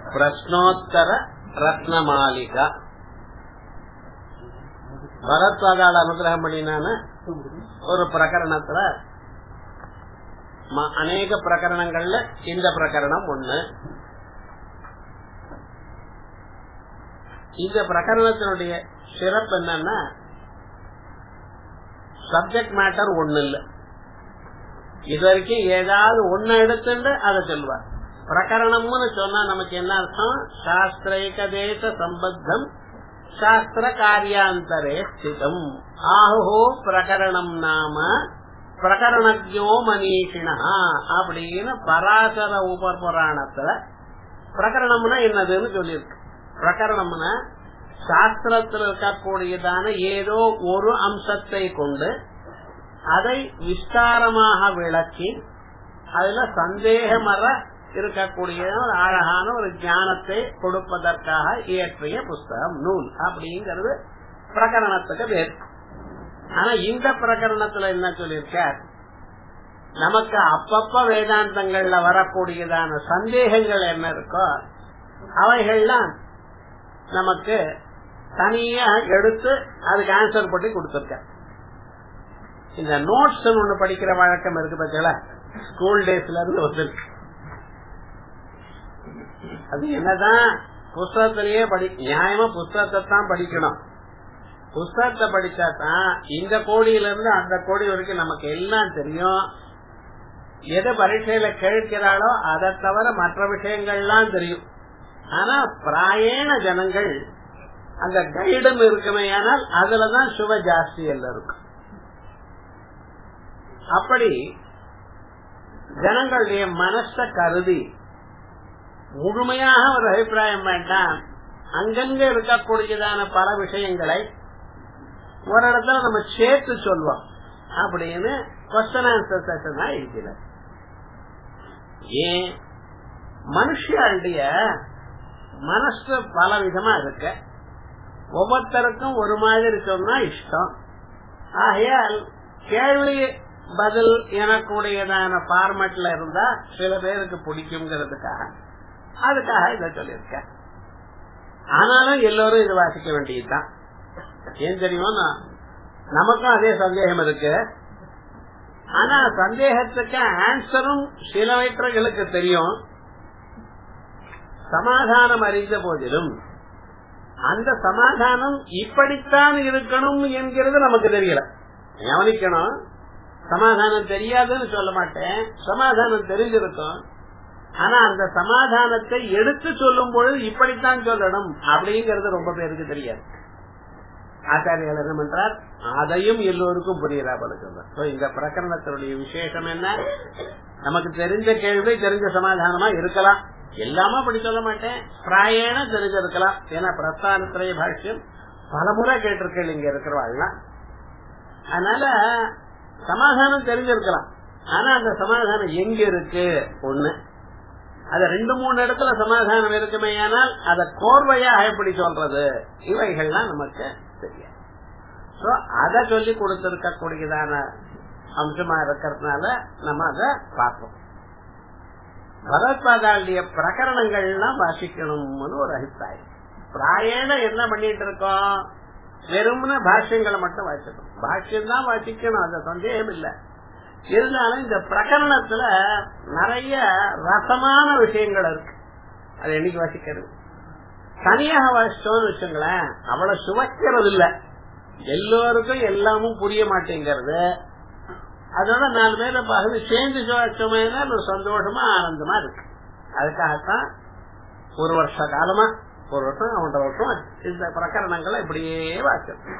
பிரஷ்னோத்தர ரத்னமாலிகா பரத்வாதால அனுகிரகம் பண்ணினான ஒரு பிரகரணத்துல ம- அநேக பிரகரணங்கள்ல இந்த பிரகரணம் ஒண்ணு இந்த பிரகரணத்தினுடைய சிறப்பு என்னன்னா சப்ஜெக்ட் மேட்டர் ஒண்ணு இல்ல இது வரைக்கும் ஏதாவது ஒண்ணு எடுத்துட்டு அதை சொல்லுவார் பிரகரணம்னு சொன்னா நமக்கு என்ன அர்த்தம் சாஸ்திரைகதேச சம்பத்தம் சாஸ்திர காரியாந்தரே ஸ்திதம் ஆஹோ பிரகரணம் நாம பிரகரணஜோ மனீஷினா அப்படின்னு பராசர உப புராணத்துல பிரகரணம்னா என்னதுன்னு சொல்லியிருக்கு பிரகரணம்னா சாஸ்திரத்தில் இருக்கக்கூடியதான ஏதோ ஒரு அம்சத்தை கொண்டு அதை விஸ்தாரமாக விளக்கி அதுல சந்தேகமர இருக்கக்கூடிய ஒரு அழகான ஒரு ஞானத்தை கொடுப்பதற்காக இயற்றிய புஸ்தகம் நூல் அப்படிங்கிறது பிரகரணத்துக்கு பேர் ஆனா இந்த பிரகரணத்துல என்ன சொல்லியிருக்கார் நமக்கு அப்பப்ப வேதாந்தங்கள்ல வரக்கூடியதான சந்தேகங்கள் என்ன இருக்கோ அவைகள்லாம் நமக்கு தனியா எடுத்து அதுக்கு ஆன்சர் பண்ணி கொடுத்திருக்க இந்த நோட்ஸ் ஒண்ணு படிக்கிற வழக்கம் இருக்கு பத்தில ஸ்கூல் டேஸ்ல இருந்து வந்திருக்கு அது என்னதான் புஸ்தகத்திலேயே படி நியாயமா புஸ்தகத்தை தான் படிக்கணும் புஸ்தகத்தை படிச்சா தான் இந்த கோடியில இருந்து அந்த கோடி வரைக்கும் நமக்கு எல்லாம் தெரியும் எது பரீட்சையில கேட்கிறாளோ அதை தவிர மற்ற விஷயங்கள்லாம் தெரியும் ஆனா பிராயண ஜனங்கள் அந்த கைடும் இருக்குமே ஆனால் அதுலதான் சுவ ஜாஸ்தி எல்லாம் இருக்கும் அப்படி ஜனங்களுடைய மனச கருதி முழுமையாக ஒரு அபிப்பிராயம் வேண்டாம் அங்கங்க இருக்கக்கூடியதான பல விஷயங்களை ஒரு இடத்துல நம்ம சேர்த்து சொல்வோம் அப்படின்னு கொஸ்டன் ஆன்சர் செஷன் தான் இருக்கிறார் ஏன் மனுஷனுடைய மனசு பல விதமா இருக்கு ஒவ்வொருத்தருக்கும் ஒரு மாதிரி சொன்னா இஷ்டம் ஆகையால் கேள்வி பதில் எனக்கூடியதான பார்மட்ல இருந்தா சில பேருக்கு பிடிக்குங்கிறதுக்காக அதுக்காக இதை சொல்லியிருக்க ஆனாலும் எல்லோரும் இது வாசிக்க வேண்டியதுதான் ஏன் தெரியுமா நமக்கும் அதே சந்தேகம் இருக்கு ஆனா சந்தேகத்துக்கு ஆன்சரும் சிலவற்றர்களுக்கு தெரியும் சமாதானம் அறிந்த போதிலும் அந்த சமாதானம் இப்படித்தான் இருக்கணும் என்கிறது நமக்கு தெரியல கவனிக்கணும் சமாதானம் தெரியாதுன்னு சொல்ல மாட்டேன் சமாதானம் தெரிஞ்சிருக்கும் ஆனா அந்த சமாதானத்தை எடுத்து சொல்லும் பொழுது இப்படித்தான் சொல்லணும் அப்படிங்கறது ரொம்ப பேருக்கு தெரியாது ஆச்சாரியர்கள் என்ன பண்றார் அதையும் எல்லோருக்கும் புரியுறா போல சொல்றார் இந்த பிரகரணத்தினுடைய விசேஷம் என்ன நமக்கு தெரிஞ்ச கேள்வி தெரிஞ்ச சமாதானமா இருக்கலாம் எல்லாமே அப்படி சொல்ல மாட்டேன் பிராயண தெரிஞ்சிருக்கலாம் ஏன்னா பிரஸ்தானத்திரைய பாஷ்யம் பல முறை கேட்டிருக்கேன் இங்க இருக்கிறவாள்லாம் அதனால சமாதானம் தெரிஞ்சிருக்கலாம் ஆனா அந்த சமாதானம் எங்க இருக்கு ஒண்ணு அது ரெண்டு மூணு இடத்துல சமாதானம் இருக்குமே ஆனால் அதை கோர்வையா எப்படி சொல்றது இவைகள்லாம் நமக்கு தெரியாது சோ அதை சொல்லி கொடுத்திருக்க கூடியதான அம்சமா இருக்கிறதுனால நம்ம அதை பார்ப்போம் பகவத்பாதாளுடைய பிரகரணங்கள்லாம் வாசிக்கணும்னு ஒரு அபிப்பிராயம் பிராயண என்ன பண்ணிட்டு இருக்கோம் வெறும்ன பாஷ்யங்களை மட்டும் வாசிக்கணும் பாஷ்யம் தான் வாசிக்கணும் அது சந்தேகம் இல்ல இருந்தாலும் இந்த பிரகரணத்துல நிறைய ரசமான விஷயங்கள் இருக்கு அது என்னைக்கு வாசிக்கிறது தனியாக வாசிச்சோம்னு வச்சுங்களேன் அவ்வளவு சுவைக்கிறது இல்ல எல்லோருக்கும் எல்லாமும் புரிய மாட்டேங்கிறது அதோட நாலு பேரை பகுதி சேர்ந்து சுவைச்சோம்னா ஒரு சந்தோஷமா ஆனந்தமா இருக்கு அதுக்காகத்தான் ஒரு வருஷ காலமா ஒரு வருஷம் ஒன்றரை வருஷம் இந்த பிரகரணங்களை இப்படியே வாசிக்கணும்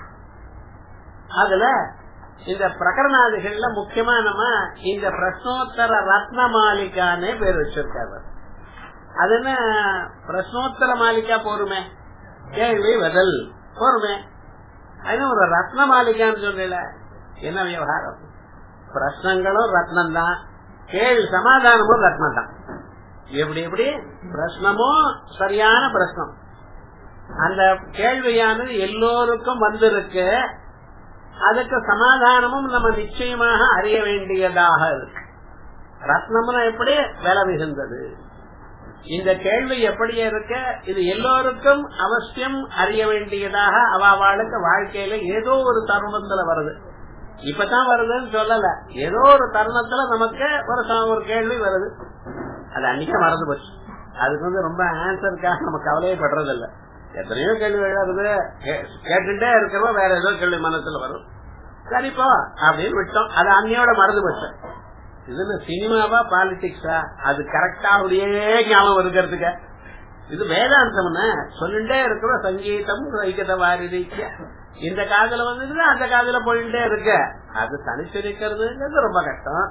அதுல இந்த பிரகரணாதிகள்ல முக்கியமா நம்ம இந்த பிரஸ்னோத்தர ரத்ன மாளிகானே பேர் வச்சிருக்காரு அது என்ன பிரஸ்னோத்தர மாளிகா போருமே கேள்வி பதில் போருமே அது ஒரு ரத்ன மாளிகான்னு சொல்லல என்ன விவகாரம் பிரശ്നங்களும் ரத்னம் தான் கேள்வி சமாதானமும் ரத்னம் தான் எப்படி எப்படி பிரശ്னமும் சரியான பிரശ്னம் அந்த கேள்வியானது எல்லோருக்கும் வந்திருக்கு அதுக்கு சமாதானமும் நம்ம நிச்சயமாக அறிய வேண்டியதாக இருக்கு ரத்னம்னா எப்படி விலை மிகுந்தது இந்த கேள்வி எப்படி இருக்க இது எல்லோருக்கும் அவசியம் அறிய வேண்டியதாக அவாவாளுக்கு வாழ்க்கையில ஏதோ ஒரு தருணத்துல வருது இப்பதான் வருதுன்னு சொல்லல ஏதோ ஒரு தருணத்துல நமக்கு ஒரு ச- ஒரு கேள்வி வருது அது அன்னைக்கு மறந்து போச்சு அதுக்கு வந்து ரொம்ப ஆன்சருக்காக நம்ம கவலையப்படுறது இல்ல எத்தனையோ கேள்வி வருது கே- கேட்டுட்டே இருக்கிறவ வேற ஏதோ கேள்வி மனசுல வரும் சரிப்போ அப்படின்னு விட்டோம் அது அன்னையோட மறந்து போச்சு இதுல சினிமாவா பாலிடிக்ஸா அது கரெக்டா அப்படியே ஞாபகம் இருக்கிறதுக்கு இது வேதாந்தம்னா சொல்லிட்டே இருக்கிற சங்கீதம் வைக்கத வாரிதிக்க இந்த காதுல வந்துட்டு அந்த காதுல போயிட்டே இருக்கு அது தனிச்சிருக்கிறதுங்கிறது ரொம்ப கஷ்டம்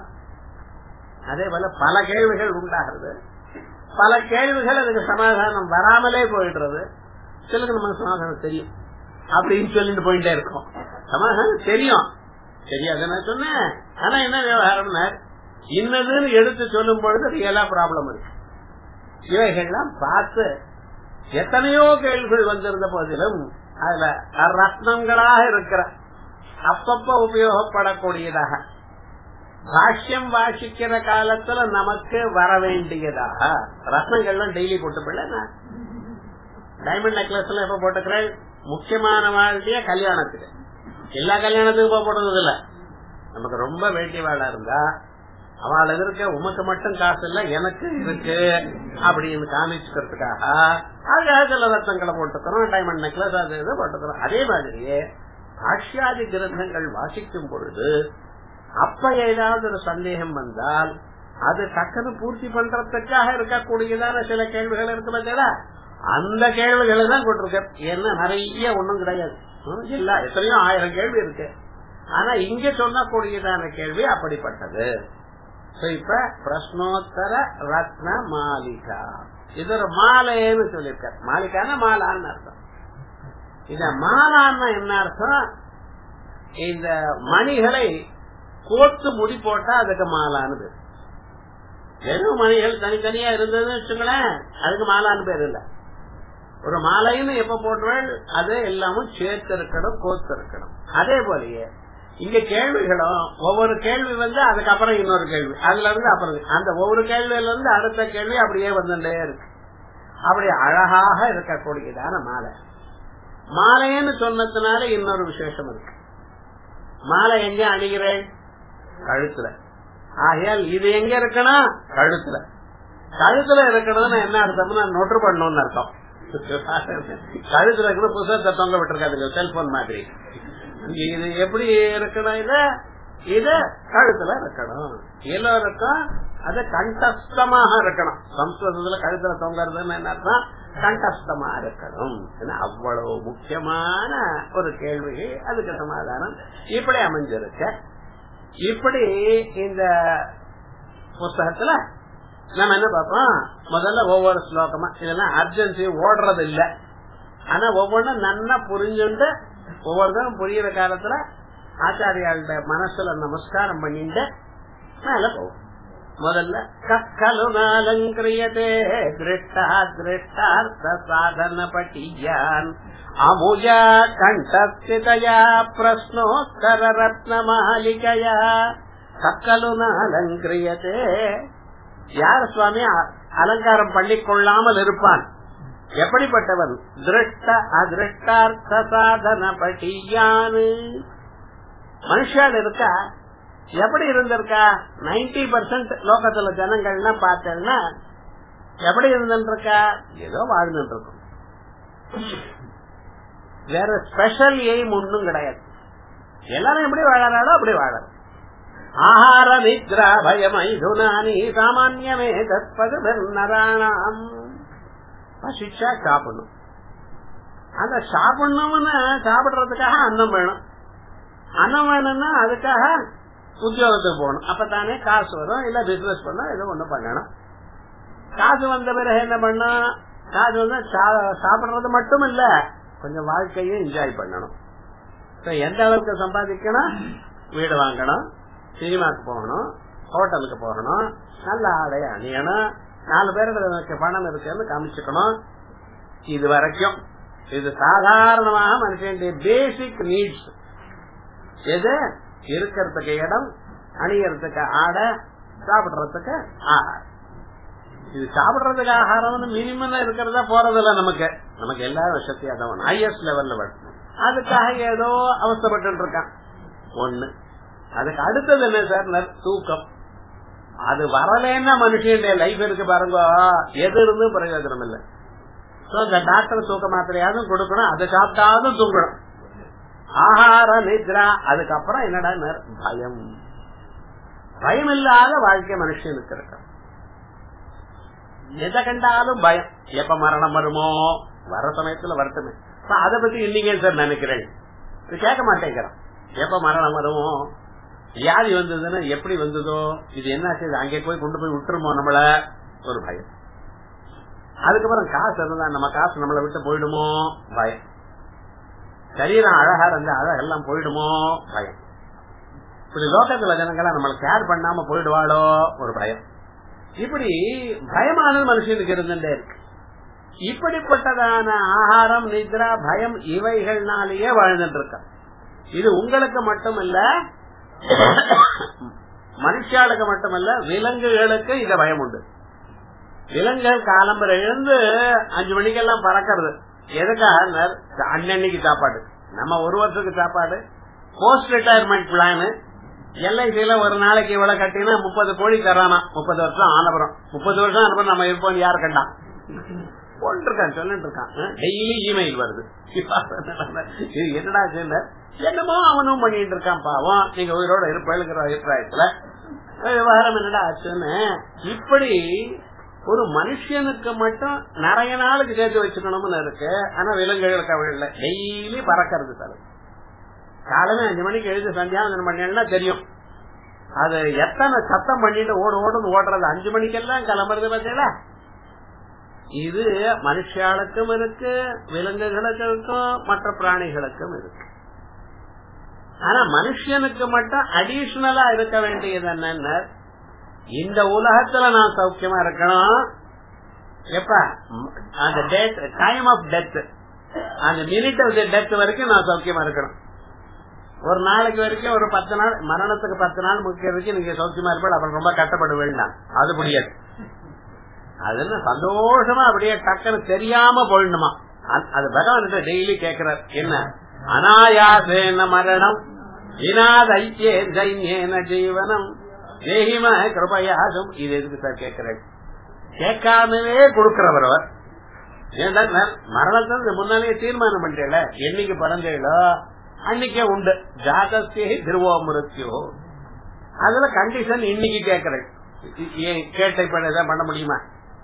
அதே போல பல கேள்விகள் உண்டாகிறது பல கேள்விகள் அதுக்கு சமாதானம் வராமலே போயிடுறது சிலருக்கு நமக்கு சமாதானம் தெரியும் அப்படின்னு சொல்லிட்டு போயிட்டே இருக்கோம் சமாதானம் தெரியும் தெரியாது நான் சொன்னேன் ஆனா என்ன விவகாரம்னா இன்னதுன்னு எடுத்து சொல்லும் பொழுது ரியலா ப்ராப்ளம் இருக்கு இவைகள்லாம் பார்த்து எத்தனையோ கேள்விகள் வந்திருந்த போதிலும் அதுல ரத்னங்களாக இருக்கிற அப்பப்ப உபயோகப்படக்கூடியதாக பாஷ்யம் வாசிக்கிற காலத்துல நமக்கு வர வேண்டியதாக ரத்னங்கள்லாம் டெய்லி போட்டு டைமண்ட் நெக்லஸ் எல்லாம் எப்ப போட்டுக்கிறேன் முக்கியமான வாழ்க்கைய கல்யாணத்துக்கு எல்லா கல்யாணத்துக்கும் போக போடுறது இல்ல நமக்கு ரொம்ப வேண்டியவாளா இருந்தா அவள் இருக்க உமக்கு மட்டும் காசு இல்ல எனக்கு இருக்கு அப்படின்னு காமிச்சுக்கிறதுக்காக அதுக்காக சில ரத்தங்களை போட்டுக்கிறோம் டைமண்ட் நெக்லஸ் அது இது போட்டுக்கிறோம் அதே மாதிரியே பாஷ்யாதி கிரந்தங்கள் வாசிக்கும் பொழுது அப்ப ஏதாவது ஒரு சந்தேகம் வந்தால் அது டக்குன்னு பூர்த்தி பண்றதுக்காக இருக்கக்கூடியதான சில கேள்விகள் இருக்கு பார்த்தா அந்த கேள்விகளை தான் கொண்டிருக்க என்ன நிறைய ஒண்ணும் கிடையாது ஹம், இல்ல எத்தனையோ ஆயிரம் கேள்வி இருக்கு ஆனா இங்க சொல்லக்கூடியதான கேள்வி அப்படிப்பட்டது So, இப்ப பிரஷ்னோத்தர ரத்ன மாலிகா இது ஒரு மாலைன்னு சொல்லியிருக்காரு மாலிகான மாலான்னு அர்த்தம் இந்த மாலான்னா என்ன அர்த்தம் இந்த மணிகளை கோத்து முடி போட்டா அதுக்கு மாலான்னு பேர் வெறும் மணிகள் தனித்தனியா இருந்ததுன்னு வச்சுங்களேன் அதுக்கு மாலான்னு பேர் இல்ல ஒரு மாலைன்னு எப்ப போட்டுவேன் அது எல்லாமும் சேர்த்து இருக்கணும் கோத்து இருக்கணும் அதே போலயே இங்க கேள்விகளும் ஒவ்வொரு கேள்வி வந்து அதுக்கப்புறம் இன்னொரு கேள்வி அதுல இருந்து அப்புறம் அந்த ஒவ்வொரு கேள்வியில இருந்து அடுத்த கேள்வி அப்படியே வந்துட்டே இருக்கு அப்படி அழகாக இருக்கக்கூடியதான மாலை மாலைன்னு சொன்னதுனால இன்னொரு விசேஷம் இருக்கு மாலை எங்க அணிகிறேன் கழுத்துல ஆகையால் இது எங்க இருக்கணும் கழுத்துல கழுத்துல இருக்கணும்னு என்ன அர்த்தம்னா நொற்று பண்ணணும்னு அர்த்தம் கழுத்துல இருக்கிற புத்தகத்தை தொங்க விட்டுருக்காதுங்க செல்போன் மாதிரி இங்க இது எப்படி இருக்கணும் இத இத கழுத்துல இருக்கணும் எல்லோருக்கும் அது கண்டஸ்தமாக இருக்கணும் சம்ஸ்கிருதத்துல கழுத்துல தொங்கறதுன்னு என்ன அர்த்தம் கண்டஸ்தமா இருக்கணும் ஏன்னா அவ்வளவு முக்கியமான ஒரு கேள்வி அதுக்கு சமாதானம் இப்படி அமைஞ்சிருக்க இப்படி இந்த புஸ்தகத்துல நம்ம என்ன பார்ப்போம் முதல்ல ஒவ்வொரு ஸ்லோகமா இதெல்லாம் அர்ஜென்சி ஓடுறது இல்ல ஆனா ஒவ்வொன்றும் நன்னா புரிஞ்சுண்டு ஒவ்வொருத்தரும் புரியுற காலத்துல ஆச்சாரியாள்கிட்ட மனசுல நமஸ்காரம் பண்ணிட்டு மேல போவோம் முதல்ல கக்கலு நாலங்கிரியதே திருஷ்டா திருஷ்டார்த்த சாதன பட்டியான் அமுஜா கண்டஸ்திதயா பிரஸ்னோத்தர ரத்ன மாலிகையா கக்கலு நாலங்கிரியதே யார் சுவாமி அ- அலங்காரம் பண்ணிக் கொள்ளாமல் இருப்பான் எப்படிப்பட்டவன் திருஷ்ட அதிருஷ்டார்த்த சாதன பட்டியானு மனுஷால் இருக்கா எப்படி இருந்திருக்கா நைன்டி பர்சன்ட் லோகத்துல ஜனங்கள்லாம் பார்த்தேன்னா எப்படி இருந்துருக்கா ஏதோ வாழ்ந்துட்டு இருக்கும் வேற ஸ்பெஷல் எய்ம் ஒன்றும் கிடையாது எல்லாரும் எப்படி வாழறாளோ அப்படி வாழறோம் ஆஹார நித்ரா பயமைதுனானி சாமான்யமே தற்பது நராணாம் பசிச்சா சாப்பிடணும் அந்த சாப்பிடணும்னு சாப்பிடுறதுக்காக அன்னம் வேணும் அன்னம் வேணும்னா அதுக்காக உத்தியோகத்துக்கு போகணும் அப்பதானே காசு வரும் இல்ல பிசினஸ் பண்ணா ஏதோ ஒண்ணு பண்ணணும் காசு வந்த பிறகு என்ன பண்ணும் காசு வந்து சா- சாப்பிடுறது மட்டும் இல்ல கொஞ்சம் வாழ்க்கையை என்ஜாய் பண்ணணும் இப்ப எந்த அளவுக்கு சம்பாதிக்கணும் வீடு வாங்கணும் சினிமாக்கு போகணும் ஹோட்டலுக்கு போகணும் நல்ல ஆடை அணியணும் நாலு பேருக்கு எனக்கு பணம் இருக்குன்னு காமிச்சுக்கணும் இது வரைக்கும் இது சாதாரணமாக மனுஷனுடைய பேசிக் நீட்ஸ் எது இருக்கிறதுக்கு இடம் அணியறதுக்கு ஆடை சாப்பிடுறதுக்கு ஆகாரம் இது சாப்பிடுறதுக்கு ஆகாரம் மினிமம் இருக்கிறதா போறதில்ல நமக்கு நமக்கு எல்லா விஷயத்தையும் தான் ஹையஸ்ட் லெவல்ல வேணும் அதுக்காக ஏதோ அவசரப்பட்டு இருக்கான் ஒண்ணு அதுக்கு அடுத்தது என்ன சார் தூக்கம் அது வரலன்னா மனுஷனுடைய லைஃப் இருக்கு பாருங்க எது இருந்து பிரயோஜனம் இல்லை சோ இந்த டாக்டர் தூக்க மாத்திரையாவது கொடுக்கணும் அதை சாப்பிட்டாலும் தூங்கணும் ஆகார நித்ரா அதுக்கப்புறம் என்னடா பயம் பயம் இல்லாத வாழ்க்கை மனுஷனுக்கு இருக்கு எதை கண்டாலும் பயம் எப்ப மரணம் வருமோ வர சமயத்துல வரட்டுமே அதை பத்தி இன்னைக்கு சார் நினைக்கிறேன் கேட்க மாட்டேங்கிறான் எப்ப மரணம் வருமோ வியாதி வந்ததுன்னா எப்படி வந்ததோ இது என்ன செய்யுது அங்கே போய் கொண்டு போய் விட்டுருமோ நம்மள ஒரு பயம் அதுக்கப்புறம் காசு இருந்தா நம்ம காசு நம்மளை விட்டு போயிடுமோ பயம் சரீரம் அழகா இருந்தா அழகெல்லாம் போயிடுமோ பயம் இப்படி லோகத்துல ஜனங்களா நம்மளை கேர் பண்ணாம போயிடுவாளோ ஒரு பயம் இப்படி பயமானது மனுஷனுக்கு இருந்துட்டே இருக்கு இப்படிப்பட்டதான ஆகாரம் நித்ரா பயம் இவைகள்னாலேயே வாழ்ந்துட்டு இருக்க இது உங்களுக்கு மட்டுமல்ல மனுஷாளுக்கு மட்டுமல்ல விலங்குகளுக்கு இந்த பயம் உண்டு விலங்குகள் காலம்பரை எழுந்து அஞ்சு மணிக்கெல்லாம் பறக்கிறது எதுக்காக அன்னன்னைக்கு சாப்பாடு நம்ம ஒரு வருஷத்துக்கு சாப்பாடு போஸ்ட் ரிட்டையர்மெண்ட் பிளான் எல்ஐசியில ஒரு நாளைக்கு இவ்வளவு கட்டினா முப்பது கோடி தரானா முப்பது வருஷம் ஆனபுரம் முப்பது வருஷம் ஆனபுரம் நம்ம இருப்போம் யாரு கண்டான் போட்டிருக்கான் சொல்லிட்டு இருக்கான் டெய்லி இமெயில் வருது இது என்னடா சேர்ந்த என்னமோ அவனும் பண்ணிட்டு இருக்கான் பாவம் நீங்க உயிரோட இருப்பிற அபிப்பிராயத்துல விவகாரம் என்னடா ஆச்சுன்னு இப்படி ஒரு மனுஷனுக்கு மட்டும் நிறைய நாளுக்கு சேர்த்து வச்சுக்கணும்னு இருக்கு ஆனா விலங்குகளுக்கு அவள் இல்ல டெய்லி பறக்கிறது தலை காலமே அஞ்சு மணிக்கு எழுதி சந்தியாவந்தனம் பண்ணா தெரியும் அது எத்தனை சத்தம் பண்ணிட்டு ஓடு ஓடுன்னு ஓடுறது அஞ்சு மணிக்கெல்லாம் கிளம்புறது பார்த்தீங்களா இது மனுஷாளுக்கும் இருக்கு விலங்குகளுக்கும் இருக்கும் மற்ற பிராணிகளுக்கும் இருக்கு ஆனா மனுஷனுக்கு மட்டும் அடிஷனலா இருக்க வேண்டியது என்னன்னு இந்த உலகத்துல நான் சௌக்கியமா இருக்கணும் எப்ப அந்த டேட் டைம் ஆஃப் டெத் அந்த மினிட் ஆஃப் டெத் வரைக்கும் நான் சௌக்கியமா இருக்கணும் ஒரு நாளைக்கு வரைக்கும் ஒரு பத்து நாள் மரணத்துக்கு பத்து நாள் முக்கியதுக்கு நீங்க சௌக்கியமா இருப்பாள் அப்புறம் ரொம்ப கட்டப்பட வேண்டாம் அது முடியாது அதுன்னு சந்தோஷமா அப்படியே டக்குன்னு தெரியாம போயிடணுமா அது பகவான் டெய்லி கேக்குறார் என்ன அனாயாசேன மரணம் வினாத ஐக்கியே ஜைன்யேன ஜீவனம் தேகிம கிருபையாகும் இது எதுக்கு சார் கேட்கிறேன் கேட்காமவே கொடுக்கிறவர் அவர் மரணத்தை முன்னாலேயே தீர்மானம் பண்றீங்கள என்னைக்கு பிறந்தீங்களோ அன்னைக்கே உண்டு ஜாதஸ்தே திருவோ மிருத்தியோ அதுல கண்டிஷன் இன்னைக்கு கேட்கிறேன் கேட்ட இப்ப எதாவது பண்ண முடியுமா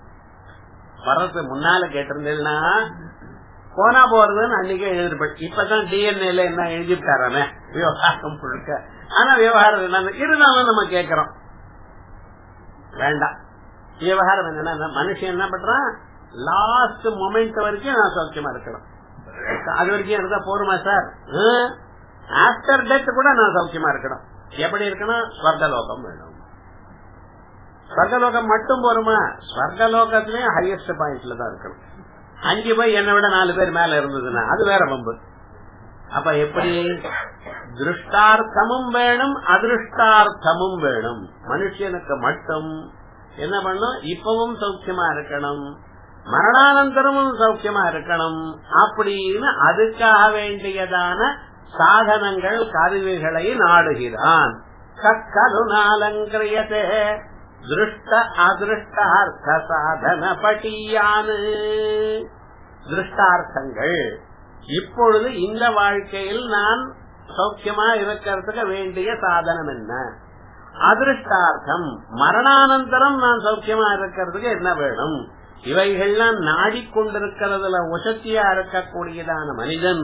வர்றது முன்னால கேட்டிருந்தேன்னா போனா போறதுன்னு அன்னைக்கே எழுதிருப்பேன் இப்பதான் டிஎன்ஏல என்ன எழுதிட்டாரானே விவகாரம் முழுக்க ஆனா விவகாரம் என்ன இருந்தாலும் நம்ம கேக்குறோம் வேண்டாம் விவகாரம் என்னன்னா மனுஷன் என்ன பண்றான் லாஸ்ட் மொமெண்ட் வரைக்கும் நான் சௌக்கியமா இருக்கணும் அது வரைக்கும் இருந்தா போருமா சார் ஆப்டர் டெத் கூட நான் சௌக்கியமா இருக்கணும் எப்படி இருக்கணும் ஸ்வர்கலோகம் வேணும் ஸ்வர்கலோகம் மட்டும் போருமா ஸ்வர்கலோகத்திலயும் ஹையஸ்ட் பாயிண்ட்ல தான் இருக்கணும் அஞ்சு போய் என்னை விட நாலு பேர் மேல இருந்ததுன்னா அது வேற பம்பு அப்ப எப்படி திருஷ்டார்த்தமும் வேணும் அதிருஷ்டார்த்தமும் வேணும் மனுஷனுக்கு மட்டும் என்ன பண்ணும் இப்பவும் சௌக்கியமா இருக்கணும் மரணானந்தரமும் சௌக்கியமா இருக்கணும் அப்படின்னு அதுக்காக வேண்டியதான சாதனங்கள் கருவிகளை நாடுகிறான் கக்கருணாலங்கிரியதே திருஷ்ட அதிருஷ்டார்த்த சாதன பட்டியானு திருஷ்டார்த்தங்கள் இப்பொழுது இந்த வாழ்க்கையில் நான் சௌக்கியமா இருக்கிறதுக்கு வேண்டிய சாதனம் என்ன அதிருஷ்டார்த்தம் மரணானந்தரம் நான் சௌக்கியமா இருக்கிறதுக்கு என்ன வேணும் இவைகள்லாம் நாடிக்கொண்டிருக்கிறதுல உசத்தியா இருக்கக்கூடியதான மனிதன்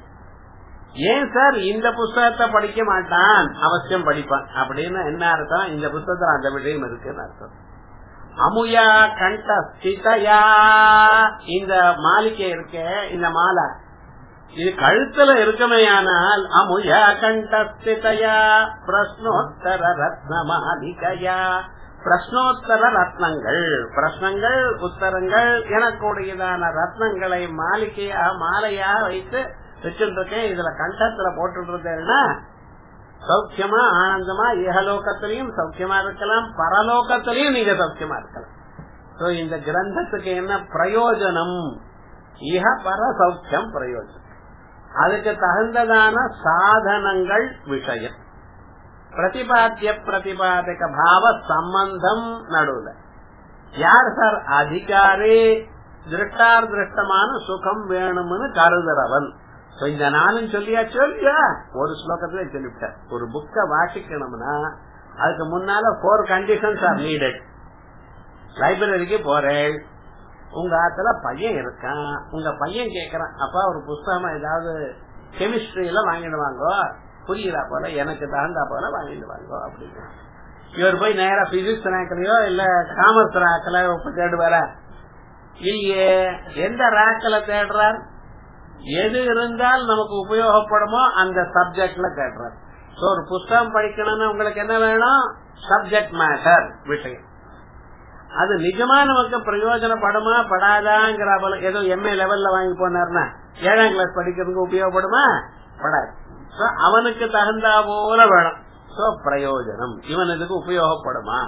ஏன் சார் இந்த புஸ்தகத்தை படிக்க மாட்டான் அவசியம் படிப்பான் அப்படின்னு என்ன அர்த்தம் இந்த புஸ்தகத்துல அந்த விஷயம் இருக்குன்னு அர்த்தம் அமுயா கண்ட ஸ்திதயா இந்த மாளிகை இருக்க இந்த மாலை இது கழுத்துல இருக்குமையானால் அமுயா கண்டஸ்திதயா பிரஸ்னோத்தர ரத்ன மாளிகையா பிரஸ்னோத்தர ரத்னங்கள் பிரஸ்னங்கள் உத்தரங்கள் எனக்கூடியதான ரத்னங்களை மாளிகையா மாலையா வைத்து வச்சுருக்கேன் இதுல கண்டத்துல போட்டு இருந்தேன்னா சௌக்கியமா ஆனந்தமா ஏகலோகத்திலையும் சௌக்கியமா இருக்கலாம் பரலோகத்திலையும் நீங்க சௌக்கியமா இருக்கலாம் So, இந்த கிரந்தத்துக்கு என்ன பிரயோஜனம் இஹ பர சௌக்கியம் பிரயோஜனம் அதுக்கு தகுந்ததான சாதனங்கள் விஷயம் பிரதிபாத்திய பிரதிபாதக பாவ சம்பந்தம் நடுவுல யார் சார் அதிகாரி திருஷ்டார் திருஷ்டமான சுகம் வேணும்னு கருதுறவன் இந்த நானும் சொல்லியாச்சோ இல்லையா ஒரு ஸ்லோகத்துல சொல்லிவிட்டார் ஒரு புக்க வாசிக்கணும்னா அதுக்கு முன்னால போர் கண்டிஷன்ஸ் ஆர் நீடட் லைப்ரரிக்கு போறேன் உங்க ஆத்துல பையன் இருக்கான் உங்க பையன் கேக்குறான் அப்பா ஒரு புஸ்தகம் ஏதாவது கெமிஸ்ட்ரியில வாங்கிடுவாங்க புரியுதா போல எனக்கு தகுந்தா போல வாங்கிடுவாங்க அப்படின்னு இவர் போய் நேரா பிசிக்ஸ் ரேக்லயோ இல்ல காமர்ஸ் ரேக்ல தேடுவார இல்லையே எந்த ரேக்ல தேடுறார் எது இருந்தால் நமக்கு உபயோகப்படுமோ அந்த சப்ஜெக்ட்ல தேடுறார் ஒரு புஸ்தகம் படிக்கணும்னு உங்களுக்கு என்ன வேணும் சப்ஜெக்ட் மேட்டர் விஷயம் அது நிஜமா நமக்கு பிரயோஜனப்படுமா படாதாங்கிற போல ஏதோ எம்ஏ லெவல்ல வாங்கி போனார்னா ஏழாம் கிளாஸ் படிக்கிறதுக்கு உபயோகப்படுமா படாது அவனுக்கு தகுந்தா போல வேணும் சோ பிரயோஜனம் இவனுக்கு உபயோகப்படுமா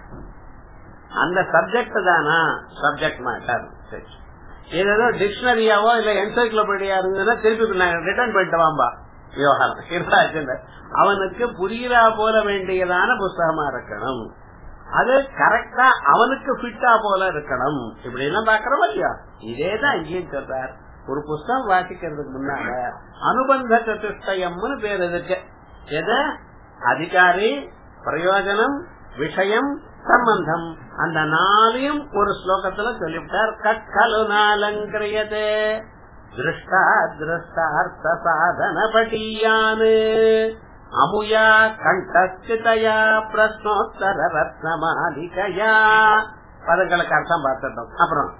அந்த சப்ஜெக்ட் தானா சப்ஜெக்ட் மேட்டர் ஏதோ டிக்ஷனரியாவோ இல்ல என்சைக்ளோபீடியா இருந்ததுன்னா திருப்பி ரிட்டர்ன் பண்ணிட்டு வாம்பா விவகாரம் அவனுக்கு புரியுறா போல வேண்டியதான புஸ்தகமா இருக்கணும் அது கரெக்டா அவனுக்கு ஃபிட்டா போல இருக்கணும் இப்படி எல்லாம் பாக்கிறோம் இல்லையா இதேதான் இங்கேயும் சொல்றார் ஒரு புஸ்தகம் வாசிக்கிறதுக்கு முன்னால அனுபந்த சதுஷ்டயம்னு பேர் இருக்கு எது அதிகாரி பிரயோஜனம் விஷயம் சம்பந்தம் அந்த நாளையும் ஒரு ஸ்லோகத்துல சொல்லிவிட்டார் கற்கலு நாலங்கிரியதே திருஷ்டா திருஷ்டார்த்த சாதன பட்டியானு அமுயா கண்டஸ்திதயா பிரஸ்னோத்தர ரத்னமாலிகையா பதங்களுக்கு அர்த்தம் பார்த்துட்டோம் அப்புறம்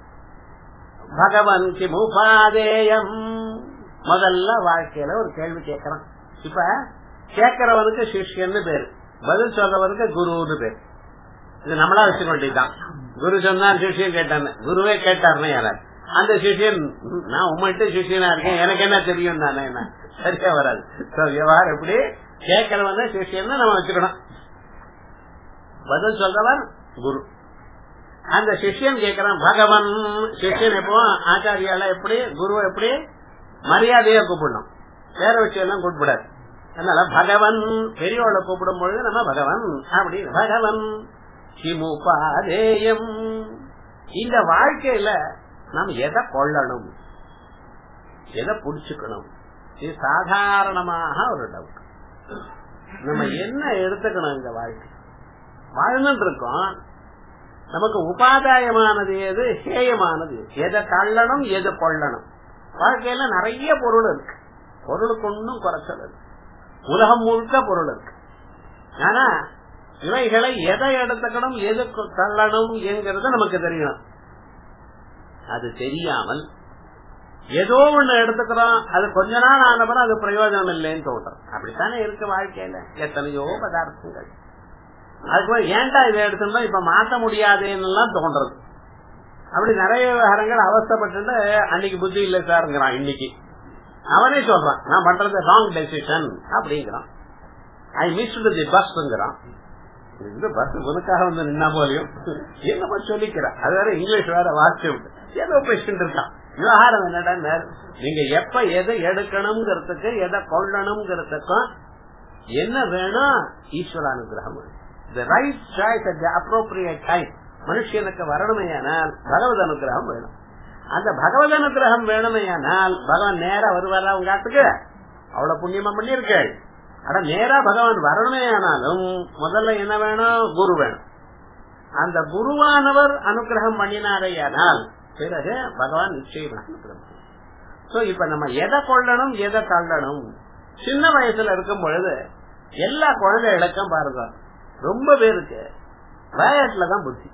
பகவன் கிமுபாதேயம் முதல்ல வாழ்க்கையில ஒரு கேள்வி கேட்கறான் இப்ப கேட்கறவனுக்கு சிஷ்யன்னு பேரு பதில் சொல்றவனுக்கு குருன்னு பேரு இது நம்மளா வச்சுக்க வேண்டியதுதான் குரு சொன்னார் சிஷியன் கேட்டான்னு குருவே கேட்டாருன்னு யாராரு அந்த சிஷியன் நான் உங்கள்கிட்ட சிஷியனா இருக்கேன் எனக்கு என்ன தெரியும் தானே என்ன சரியா வராது விவகாரம் எப்படி கேட்கறவன் சிஷியன் நம்ம வச்சுக்கணும் பதில் சொல்றவன் குரு அந்த சிஷ்யன் கேட்கிறான் பகவன் சிஷ்யன் எப்போ ஆச்சாரியால எப்படி குரு எப்படி மரியாதையா கூப்பிடணும் வேற விஷயம் எல்லாம் கூப்பிடாது அதனால பகவன் பெரியவளை கூப்பிடும் பொழுது நம்ம பகவன் அப்படின்னு பகவன் கிமுபாதேயம் இந்த வாழ்க்கையில நாம் எதை கொள்ளணும் எதை புடிச்சுக்கணும் இது சாதாரணமாக ஒரு டவுட் நம்ம என்ன எடுத்துக்கணும் இந்த வாழ்க்கை வாழ்ந்துட்டு இருக்கோம் நமக்கு உபாதாயமானது எது ஹேயமானது எதை தள்ளணும் எது கொள்ளணும் வாழ்க்கையில நிறைய பொருள் இருக்கு பொருளுக்கு ஒன்னும் குறைச்சல் இருக்கு உலகம் முழுக்க பொருள் இருக்கு ஆனா இவைகளை எதை எடுத்துக்கணும் எது தள்ளணும் என்கிறது நமக்கு தெரியணும் அது தெரியாமல் ஏதோ ஒண்ணு எடுத்துக்கிறோம் அது கொஞ்ச நாள் ஆனப்பறம் அது பிரயோஜனம் இல்லைன்னு தோன்றும் அப்படித்தானே இருக்கு வாழ்க்கையில எத்தனையோ பதார்த்தங்கள் அதுக்கு ஏன்டா இதை எடுத்திருந்தோம் இப்ப மாத்த முடியாதுன்னு தோன்றது அப்படி நிறைய விவகாரங்கள் அவஸ்தப்பட்டு அன்னைக்கு புத்தி இல்ல சாருங்கிறான் இன்னைக்கு அவனே சொல்றான் நான் பண்றது ராங் டெசிஷன் அப்படிங்கிறான் ஐ மிஸ் தி பஸ்ங்கிறான் இந்த பஸ் உனக்காக வந்து நின்னா போலையும் என்னமோ சொல்லிக்கிறான் அது வேற இங்கிலீஷ் வேற வாசிச்சு விட்டு ஏதோ பேசிட்டு இருக்கான் விவகாரம் என்னடா நீங்க எப்ப எதை எடுக்கணுங்கிறதுக்கு எதை கொள்ளணுங்கிறதுக்கும் என்ன வேணும் ஈஸ்வர அனுகிரகம் the right choice at the appropriate time மனுஷனுக்கு வரணுமையானால் பகவத் அனுகிரகம் வேணும் அந்த பகவத் அனுகிரகம் வேணுமையானால் பகவான் நேரா வருவாரா உங்க ஆட்டுக்கு அவ்வளவு புண்ணியமா பண்ணிருக்கேள் ஆனா நேரா பகவான் வரணுமே ஆனாலும் முதல்ல என்ன வேணும் குரு வேணும் அந்த குருவானவர் அனுகிரகம் பண்ணினாரையானால் பிறகு பகவான் நிச்சயமாக அனுகிரகம் சோ இப்ப நம்ம எதை கொள்ளணும் எதை தள்ளணும் சின்ன வயசுல இருக்கும் பொழுது எல்லா குழந்தை இலக்கம் பாருங்க ரொம்ப பேருக்கு விளையாட்டுலதான் புத்தி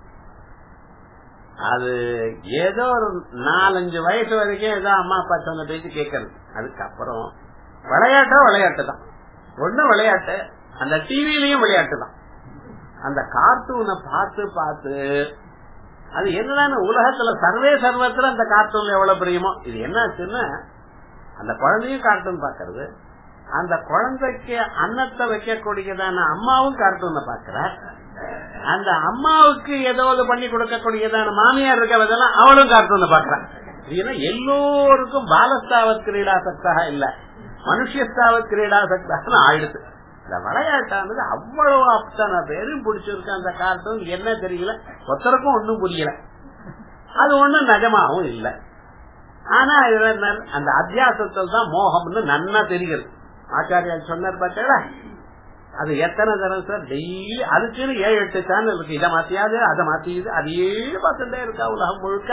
அது ஏதோ ஒரு நாலஞ்சு வயசு வரைக்கும் ஏதோ அம்மா அப்பா சொன்ன பேச்சு கேட்கறது அதுக்கப்புறம் விளையாட்டோ விளையாட்டு தான் ஒண்ணு விளையாட்டு அந்த டிவிலையும் விளையாட்டு தான் அந்த கார்ட்டூனை பார்த்து பார்த்து அது என்னன்னா உலகத்துல சர்வே சர்வத்துல அந்த கார்ட்டூன்ல எவ்வளவு பிரியமோ இது என்னாச்சுன்னா அந்த குழந்தையும் கார்ட்டூன் பாக்குறது அந்த குழந்தைக்கு அன்னத்தை வைக்கக்கூடியதான அம்மாவும் கார்ட்டூனை பாக்குற அந்த அம்மாவுக்கு ஏதாவது பண்ணி கொடுக்கக்கூடியதான மாமியார் இருக்கிறதெல்லாம் அவளும் கார்ட்டூன் பாக்குறான் ஏன்னா எல்லோருக்கும் பாலஸ்தாவத் கிரீடாசக்தாக இல்ல மனுஷஸ்தாவத் கிரீடாசக்தாக ஆயிடுது இந்த விளையாட்டானது அவ்வளவு அத்தனை பேரும் பிடிச்சிருக்கு அந்த கார்ட்டூன் என்ன தெரியல ஒருத்தருக்கும் ஒன்னும் புரியல அது ஒண்ணும் நிஜமாவும் இல்லை ஆனா இதுல என்ன- அந்த அத்தியாசத்தில் தான் மோகம்னு நன்னா தெரிகிறது ஆச்சாரியால் சொன்னார் பார்த்தா அது எத்தனை தரம் சார் டெய்லி அதுக்குன்னு ஏழு எட்டு சேனல் இருக்கு இதை மாத்தியாது அதை மாத்தியது அதையே பார்த்துட்டே இருக்கா உலகம் முழுக்க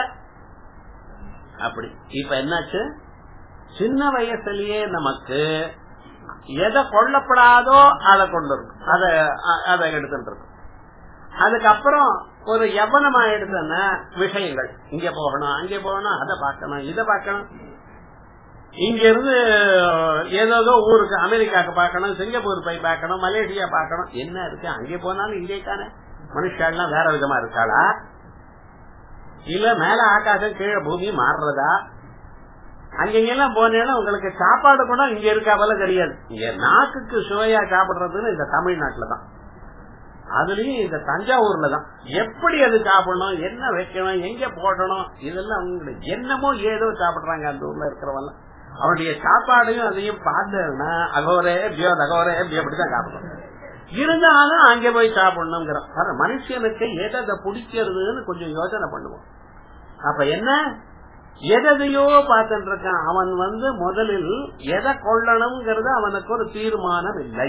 அப்படி இப்ப என்னாச்சு சின்ன வயசுலயே நமக்கு எதை கொல்லப்படாதோ அதை கொண்டு இருக்கும் அதை அ- அதை எடுத்துட்டு இருக்கும் அதுக்கப்புறம் ஒரு எவனமா எடுத்தோன்னா விஷயங்கள் இங்க போகணும் அங்கே போகணும் அதை பார்க்கணும் இதை பார்க்கணும் இங்க இருந்து ஏதோ ஊருக்கு அமெரிக்காக்கு பார்க்கணும் சிங்கப்பூர் போய் பார்க்கணும் மலேசியா பார்க்கணும் என்ன இருக்கு அங்கே போனாலும் இங்கே தானே மனுஷாலாம் வேற விதமா இருக்காளா இல்ல மேல ஆகாசம் கீழே பூமி மாறுறதா அங்கெல்லாம் போனேன்னா உங்களுக்கு சாப்பாடு கூட இங்க இருக்கா போல தெரியாது இங்க நாக்குக்கு சுவையா சாப்பிடுறதுன்னு இந்த தமிழ்நாட்டுல தான் அதுலயும் இந்த தஞ்சாவூர்ல தான் எப்படி அது சாப்பிடணும் என்ன வைக்கணும் எங்க போடணும் இதெல்லாம் அவங்களுக்கு என்னமோ ஏதோ சாப்பிடுறாங்க அந்த ஊர்ல இருக்கிறவங்க அவனுடைய சாப்பாடையும் அதையும் பார்த்தேன்னா அகோரே பியோ தகோரே பியோ அப்படிதான் சாப்பிடணும் இருந்தாலும் அங்க போய் சாப்பிடணுங்கிறோம் பாரு, மனுஷனுக்கு எதை பிடிக்கிறதுன்னு கொஞ்சம் யோசனை பண்ணுவோம் அப்ப என்ன எதையோ பார்த்துட்டு இருக்கான் அவன் வந்து முதலில் எதை கொள்ளணுங்கிறது அவனுக்கு ஒரு தீர்மானம் இல்லை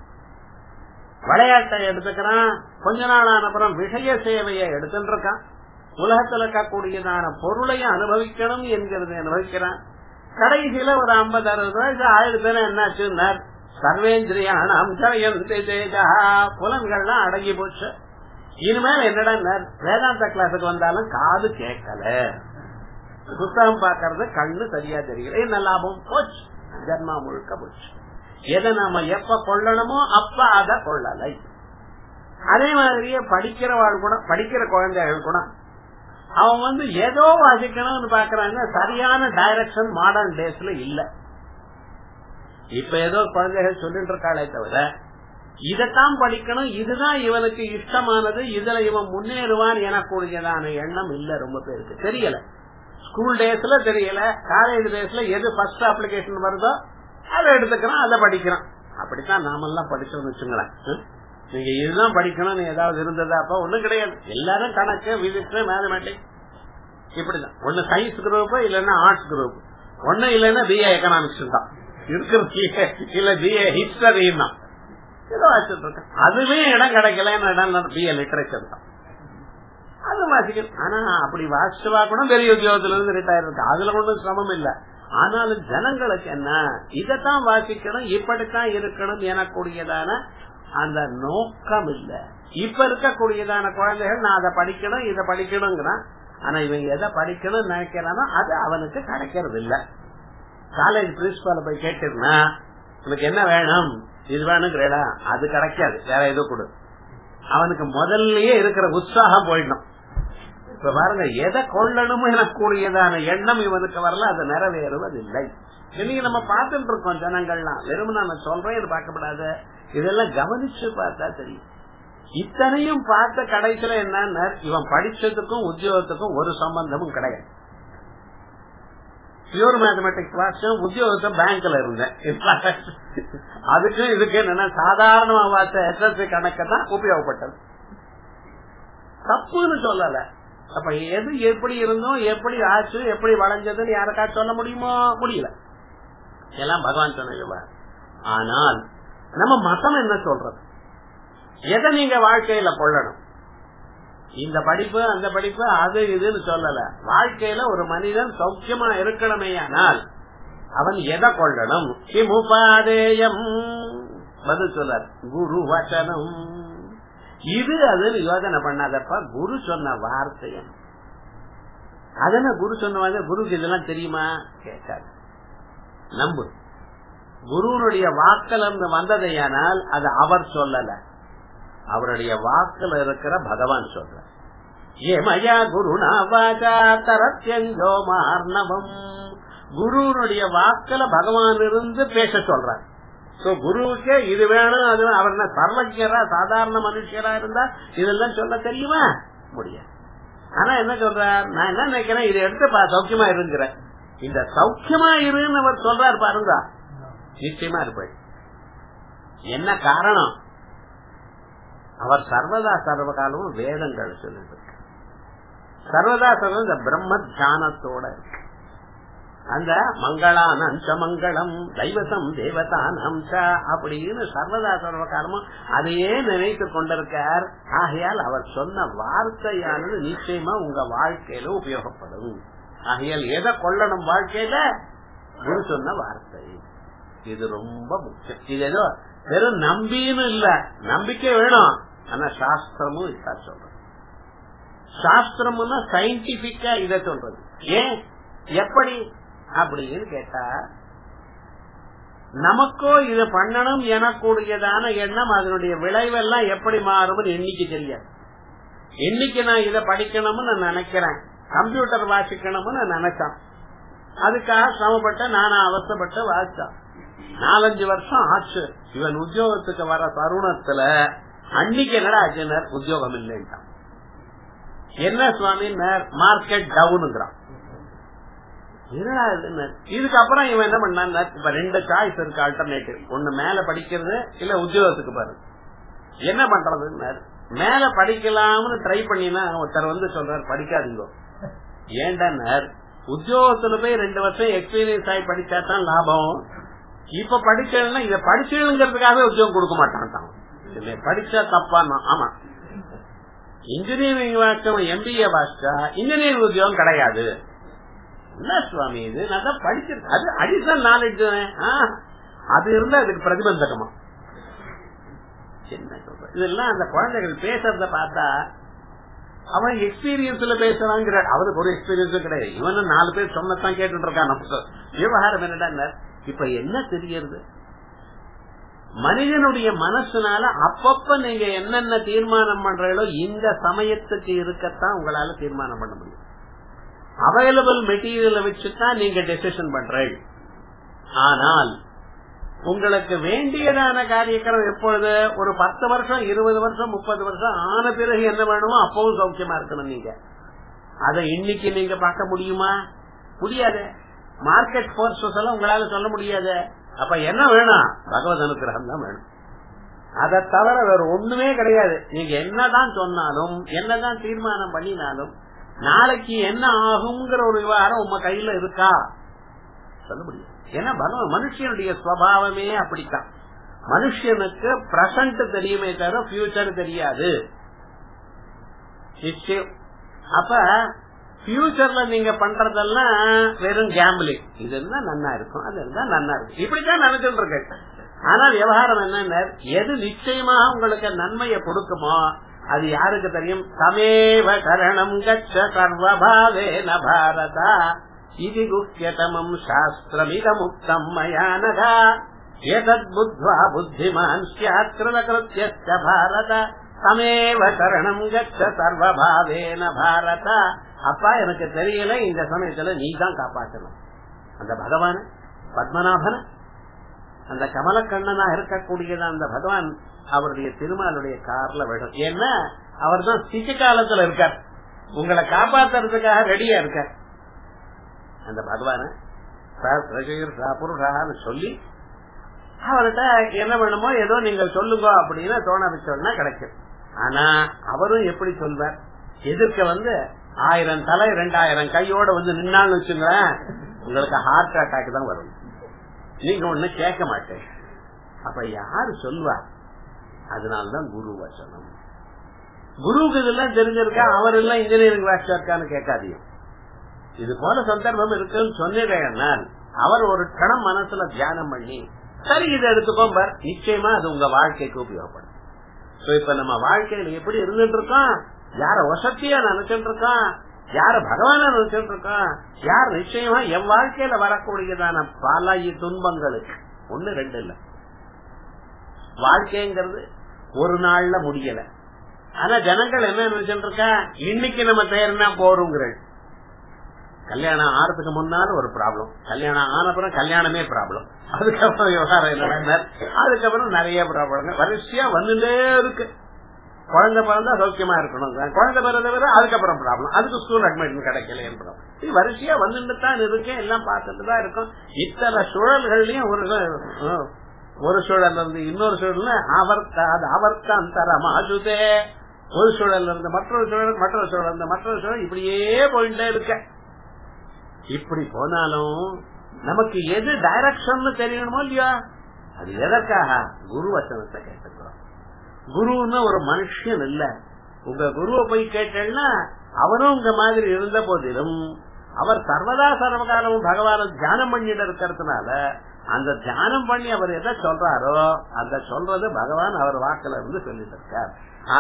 விளையாட்டை எடுத்துக்கிறான் கொஞ்ச நாள் அப்புறம் விஷய சேவையை எடுத்துட்டு இருக்கான் உலகத்துல இருக்கக்கூடியதான பொருளையும் அனுபவிக்கணும் என்கிறது அனுபவிக்கிறான் கடைசியில ஒரு ஐம்பது அறுபது வயசு ஆயிரத்துல என்னாச்சுன்னார் சர்வேந்திரியானாம் தேஜா புலன்கள்லாம் அடங்கி போச்சு இனிமேல் என்னடா வேதாந்த கிளாஸுக்கு வந்தாலும் காது கேட்கல புத்தகம் பாக்குறது கண்ணு சரியா தெரியல என்ன லாபம் போச்சு ஜன்மா முழுக்க போச்சு எதை நாம எப்ப கொள்ளணுமோ அப்ப அத கொள்ளலை அதே மாதிரியே படிக்கிறவாள் கூட படிக்கிற குழந்தைகள் கூட அவன் வந்து ஏதோ வாசிக்கணும்னு பாக்குறாங்க சரியான டைரக்ஷன் மாடர்ன் டேஸ்ல இல்ல இப்ப ஏதோ குழந்தைகள் சொல்லிட்டு இருக்காளே தவிர இதைத்தான் படிக்கணும் இதுதான் இவனுக்கு இஷ்டமானது இதுல இவன் முன்னேறுவான் எனக்கூடியதான எண்ணம் இல்ல ரொம்ப பேருக்கு தெரியல ஸ்கூல் டேஸ்ல தெரியல காலேஜ் டேஸ்ல எது ஃபர்ஸ்ட் அப்ளிகேஷன் வருதோ அதை எடுத்துக்கிறான் அதை படிக்கிறான் அப்படித்தான் நாமெல்லாம் படிச்சோம்னு வச்சுங்களேன் ஹம்? நீங்க இதுதான் படிக்கணும்னு ஏதாவது இருந்ததா அப்ப ஒண்ணும் கிடையாது எல்லாரும் கணக்கு பிசிக்ஸ் மேத்தமேட்டிக்ஸ் இப்படிதான் ஒண்ணு சயின்ஸ் குரூப் இல்லன்னா ஆர்ட்ஸ் குரூப் ஒண்ணு இல்லன்னா பிஏ எக்கனாமிக்ஸ் தான் இருக்கிறது இல்ல பிஏ ஹிஸ்டரி தான் ஏதோ வச்சுட்டு இருக்கேன் அதுவே இடம் கிடைக்கலன்னு இடம் பிஏ லிட்டரேச்சர் தான் அது வாசிக்கணும் ஆனா அப்படி வாசிச்சுவா கூட பெரிய உத்தியோகத்துல இருந்து ரிட்டையர் இருக்கு அதுல ஒன்றும் சிரமம் இல்ல ஆனாலும் ஜனங்களுக்கு என்ன இதைத்தான் வாசிக்கணும் இப்படித்தான் இருக்கணும் எனக்கூடியதான அந்த நோக்கம் இல்ல இப்ப இருக்கக்கூடியதான குழந்தைகள் நான் அதை படிக்கணும் இதை படிக்கணுங்கிறான் ஆனா இவன் எதை படிக்கணும்னு நினைக்கிறானோ அது அவனுக்கு கிடைக்கிறது இல்ல காலேஜ் பிரின்சிபால போய் கேட்டிருந்தா உனக்கு என்ன வேணும் இது வேணுங்கிறா அது கிடைக்காது வேற ஏதோ கொடு அவனுக்கு முதல்லயே இருக்கிற உற்சாகம் போயிடணும் இப்ப பாருங்க எதை கொள்ளணும் எனக்கூடியதான எண்ணம் இவனுக்கு வரல அது நிறைவேறுவதில்லை இன்னைக்கு நம்ம பார்த்துட்டு இருக்கோம் ஜனங்கள்லாம் வெறும் நான் சொல்றேன் இது பார்க்கப்படாது இதெல்லாம் கவனிச்சு பார்த்தா தெரியும் இத்தனையும் பார்த்த கடைசியில என்ன இவன் படிச்சதுக்கும் உத்தியோகத்துக்கும் ஒரு சம்பந்தமும் கிடையாது பியூர் மேத்தமெட்டிக்ஸ் வாட்சும் உத்தியோகத்தை பேங்க்ல இருந்தேன் அதுக்கும் இதுக்கு என்னன்னா சாதாரணமா வார்த்த எஸ்எஸ்சி கணக்கு தான் உபயோகப்பட்டது தப்புன்னு சொல்லல அப்ப எது எப்படி இருந்தோம் எப்படி ஆச்சு எப்படி வளைஞ்சதுன்னு யாருக்கா சொல்ல முடியுமோ முடியல எல்லாம் பகவான் சொன்ன ஆனால் நம்ம மதம் என்ன சொல்றது எதை நீங்க வாழ்க்கையில கொள்ளணும் இந்த படிப்பு அந்த படிப்பு அது இதுன்னு சொல்லல வாழ்க்கையில ஒரு மனிதன் சௌக்கியமா இருக்கணுமே ஆனால் அவன் எதை கொள்ளணும் கிமுபாதேயம் பதில் சொல்லார் குரு வச்சனம் இது அதுன்னு யோசனை பண்ணாதப்ப குரு சொன்ன வார்த்தையம் அதன குரு சொன்ன குருக்கு இதெல்லாம் தெரியுமா கேட்காது நம்பு குருனுடைய வாக்கில் இருந்து வந்ததையானால் அது அவர் சொல்லல அவருடைய வாக்கில் இருக்கிற பகவான் சொல்ற ஏமயா குருணா வாச்சா தரத்யஞ்சோ மார்ணவம் குருனுடைய வாக்கில பகவான் இருந்து பேச சொல்றார் சோ குருவுக்கே இது வேணும் அது வேணும். அவர் என்ன சர்வஜரா சாதாரண மனுஷரா இருந்தா இதெல்லாம் சொல்ல தெரியுமா முடியாது ஆனா என்ன சொல்றார் நான் என்ன நினைக்கிறேன் இதை எடுத்து பா சௌக்கியமா இருங்கிற இந்த சௌக்கியமா இருன்னு அவர் சொல்றாரு பாருங்க நிச்சயமா இருப்பாள் என்ன காரணம் அவர் சர்வதா சர்வகாலமும் வேதங்கள் சொல்லிட்டு இருக்கார். சர்வதா சர்வம் இந்த பிரம்ம தியானத்தோட இருக்கு. அந்த மங்களான் அம்ச மங்களம் தெய்வசம் தேவதான் அம்ச அப்படின்னு சர்வதா சர்வகாலமும் அதையே நினைத்து கொண்டிருக்கார் ஆகையால் அவர் சொன்ன வார்த்தையானது நிச்சயமா உங்க வாழ்க்கையில உபயோகப்படும் ஆகையால் எதை கொள்ளணும் வாழ்க்கையில குரு சொன்ன வார்த்தை இது ரொம்ப முக்கியம் இது ஏதோ வெறும் நம்பின்னு இல்ல நம்பிக்கை வேணும் ஆனா சாஸ்திரமும் இதா சொல்றது சாஸ்திரம்னா சயின்டிபிக்கா இத சொல்றது ஏன் எப்படி அப்படின்னு கேட்டா நமக்கோ இது பண்ணணும் எனக்கூடியதான எண்ணம் அதனுடைய விளைவெல்லாம் எப்படி மாறும்னு என்னைக்கு தெரியாது என்னைக்கு நான் இதை படிக்கணும்னு நான் நினைக்கிறேன் கம்ப்யூட்டர் வாசிக்கணும்னு நான் நினைச்சேன் அதுக்காக சிரமப்பட்ட நானா அவசப்பட்டு வாசிச்சான் நாலஞ்சு வருஷம் ஆச்சு இவன் உத்தியோகத்துக்கு வர தருணத்துல அன்னைக்கு என்னடா ஆச்சுனர் உத்தியோகம் இல்லைன்ட்டான் என்ன சுவாமி மார்க்கெட் டவுனுங்கிறான் என்னடா இதுன்னு இதுக்கப்புறம் இவன் என்ன பண்ணான் இப்ப ரெண்டு சாய்ஸ் இருக்கு ஆல்டர்னேட்டிவ் ஒண்ணு மேல படிக்கிறது இல்ல உத்தியோகத்துக்கு பாரு என்ன பண்றதுன்னு மேல படிக்கலாம்னு ட்ரை பண்ணினா ஒருத்தர் வந்து சொல்றாரு படிக்காதீங்க ஏண்டார் உத்தியோகத்துல போய் ரெண்டு வருஷம் எக்ஸ்பீரியன்ஸ் ஆகி படிச்சா தான் லாபம் இப்ப படிச்சதுன்னா இத படிச்சதுங்கிறதுக்காக உத்தியோகம் கொடுக்க மாட்டான் படிச்சா தப்பானா ஆமா இன்ஜினியரிங் வாசம் எம்பிஏ வாசிச்சா இன்ஜினியரிங் உத்தியோகம் கிடையாது என்ன சுவாமி இது நான் தான் படிச்சிருக்கேன் அது அடிஷனல் நாலேஜ் அது இருந்தா அதுக்கு பிரதிபந்தகமா என்ன சொல்ற இதெல்லாம் அந்த குழந்தைகள் பேசுறத பார்த்தா அவன் எக்ஸ்பீரியன்ஸ்ல பேசுறாங்கிற அவருக்கு ஒரு எக்ஸ்பீரியன்ஸும் கிடையாது இவனும் நாலு பேர் சொன்னதான் கேட்டுட்டு இருக்கான் நமக்கு விவகாரம் என்னடா இப்ப என்ன தெரியறது மனிதனுடைய மனசுனால அப்பப்ப நீங்க என்னென்ன தீர்மானம் பண்றீங்களோ இந்த சமயத்துக்கு இருக்கத்தான் உங்களால தீர்மானம் பண்ண முடியும் அவைலபிள் மெட்டீரியலை வச்சுதான் நீங்க டெசிஷன் பண்றீங்க ஆனால் உங்களுக்கு வேண்டியதான காரியக்கிரம் எப்பொழுது ஒரு பத்து வருஷம் இருபது வருஷம் முப்பது வருஷம் ஆன பிறகு என்ன வேணுமோ அப்பவும் சௌக்கியமா இருக்கணும் நீங்க அதை இன்னைக்கு நீங்க பார்க்க முடியுமா முடியாது மார்க்கெட் போர்சஸ் எல்லாம் உங்களால சொல்ல முடியாது அப்ப என்ன வேணும் பகவத் அனுகிரகம் தான் வேணும் அதை தவிர வேற ஒண்ணுமே கிடையாது நீங்க என்னதான் சொன்னாலும் என்னதான் தீர்மானம் பண்ணினாலும் நாளைக்கு என்ன ஆகுங்கிற ஒரு விவகாரம் உங்க கையில இருக்கா சொல்ல முடியும் ஏன்னா பகவான் மனுஷனுடைய சுவாவமே அப்படித்தான் மனுஷனுக்கு பிரசன்ட் தெரியுமே தவிர பியூச்சர் தெரியாது நிச்சயம் அப்ப பியூச்சர்ல நீங்க பண்றதெல்லாம் வெறும் கேம்பிளிங் இது இருந்தா நன்னா இருக்கும் அது இருந்தா நன்னா இருக்கும் இப்படித்தான் நினைச்சுட்டு இருக்கு ஆனா விவகாரம் என்ன எது நிச்சயமாக உங்களுக்கு நன்மையை கொடுக்குமோ அது யாருக்கு தெரியும் தமேவ கரணம் கச்ச சர்வபாவேன பாரதா இது குக்கியதமம் சாஸ்திரமிதமுக்தம் மயானகா எதத் புத்வா புத்திமான் சியாத்கிருதகிருத்திய பாரத தமேவ கரணம் கச்ச சர்வபாவேன பாரத அப்பா எனக்கு தெரியல இந்த சமயத்துல நீ தான் காப்பாற்றணும் அந்த பகவான பத்மநாபன அந்த கமலக்கண்ணனா இருக்கக்கூடியது அந்த பகவான் அவருடைய திருமாலுடைய கார்ல விடும் ஏன்னா அவர் தான் சிக்க காலத்துல இருக்கார் உங்களை காப்பாத்துறதுக்காக ரெடியா இருக்கார் அந்த பகவான புருஷான்னு சொல்லி அவர்கிட்ட என்ன வேணுமோ ஏதோ நீங்கள் சொல்லுங்க அப்படின்னு தோண வச்சோம்னா கிடைக்கும் ஆனா அவரும் எப்படி சொல்வார் எதிர்க்க வந்து ஆயிரம் தலை ரெண்டாயிரம் கையோட வந்து நின்னான்னு வச்சுங்களேன் உங்களுக்கு ஹார்ட் அட்டாக் தான் வரும் நீங்க ஒண்ணு கேட்க மாட்டேன் அப்ப யாரு சொல்வார் அதனால்தான் குரு வசனம் குருவுக்கு இதெல்லாம் தெரிஞ்சிருக்கா அவர் எல்லாம் இன்ஜினியரிங் கிளாஸ் இருக்கான்னு கேட்காதீங்க இது போல சந்தர்ப்பம் இருக்குன்னு சொன்னேன் அவர் ஒரு கணம் மனசுல தியானம் பண்ணி சரி இதை எடுத்துக்கோம்பர் நிச்சயமா அது உங்க வாழ்க்கைக்கு உபயோகப்படும் இப்ப நம்ம வாழ்க்கையில எப்படி இருந்துட்டு இருக்கோம் யார வசத்தியா நினைச்சிட்டு இருக்கோம் யார பகவான நினைச்சிட்டு இருக்கோம் யார் நிச்சயமா என் வாழ்க்கையில வரக்கூடியதான பல துன்பங்களுக்கு ஒண்ணு ரெண்டு இல்ல வாழ்க்கைங்கிறது ஒரு நாள்ல முடியல ஆனா ஜனங்கள் என்ன நினைச்சிட்டு இருக்கா இன்னைக்கு நம்ம தேர்னா போறோங்கிற கல்யாணம் ஆறதுக்கு முன்னால ஒரு ப்ராப்ளம் கல்யாணம் ஆனப்புறம் கல்யாணமே ப்ராப்ளம் அதுக்கப்புறம் விவகாரம் என்ன அதுக்கப்புறம் நிறைய ப்ராப்ளம் வரிசையா வந்துட்டே இருக்கு குழந்தை பிறந்தா சௌக்கியமா இருக்கணும் குழந்தை பிறந்த பிறகு அதுக்கப்புறம் ப்ராப்ளம் அதுக்கு ஸ்கூல் அட்மிஷன் கிடைக்கல இது வரிசையா வந்துட்டு தான் இருக்கேன் எல்லாம் பார்த்துட்டு தான் இருக்கும் இத்தனை சூழல்கள்லயும் ஒரு ஒரு சூழல் இருந்து இன்னொரு சூழல் அவர்க்க அது அவர்க்க அந்தரம் அசுதே ஒரு சூழல் இருந்து மற்றொரு சூழல் மற்றொரு சூழல் இருந்து மற்றொரு சூழல் இப்படியே போயிட்டே இருக்க இப்படி போனாலும் நமக்கு எது டைரக்ஷன் தெரியணுமோ இல்லையா அது எதற்காக குரு வசனத்தை கேட்டுக்கிறோம் குருன்னு ஒரு மனுஷன் இல்ல உங்க குருவை போய் கேட்டேன்னா அவரும் உங்க மாதிரி இருந்த போதிலும் அவர் சர்வதா சர்வகாலமும் பகவான தியானம் பண்ணிட்டு இருக்கிறதுனால அந்த தியானம் பண்ணி அவர் எதை சொல்றாரோ அந்த சொல்றது பகவான் அவர் வாக்குல இருந்து சொல்லிட்டு இருக்கார்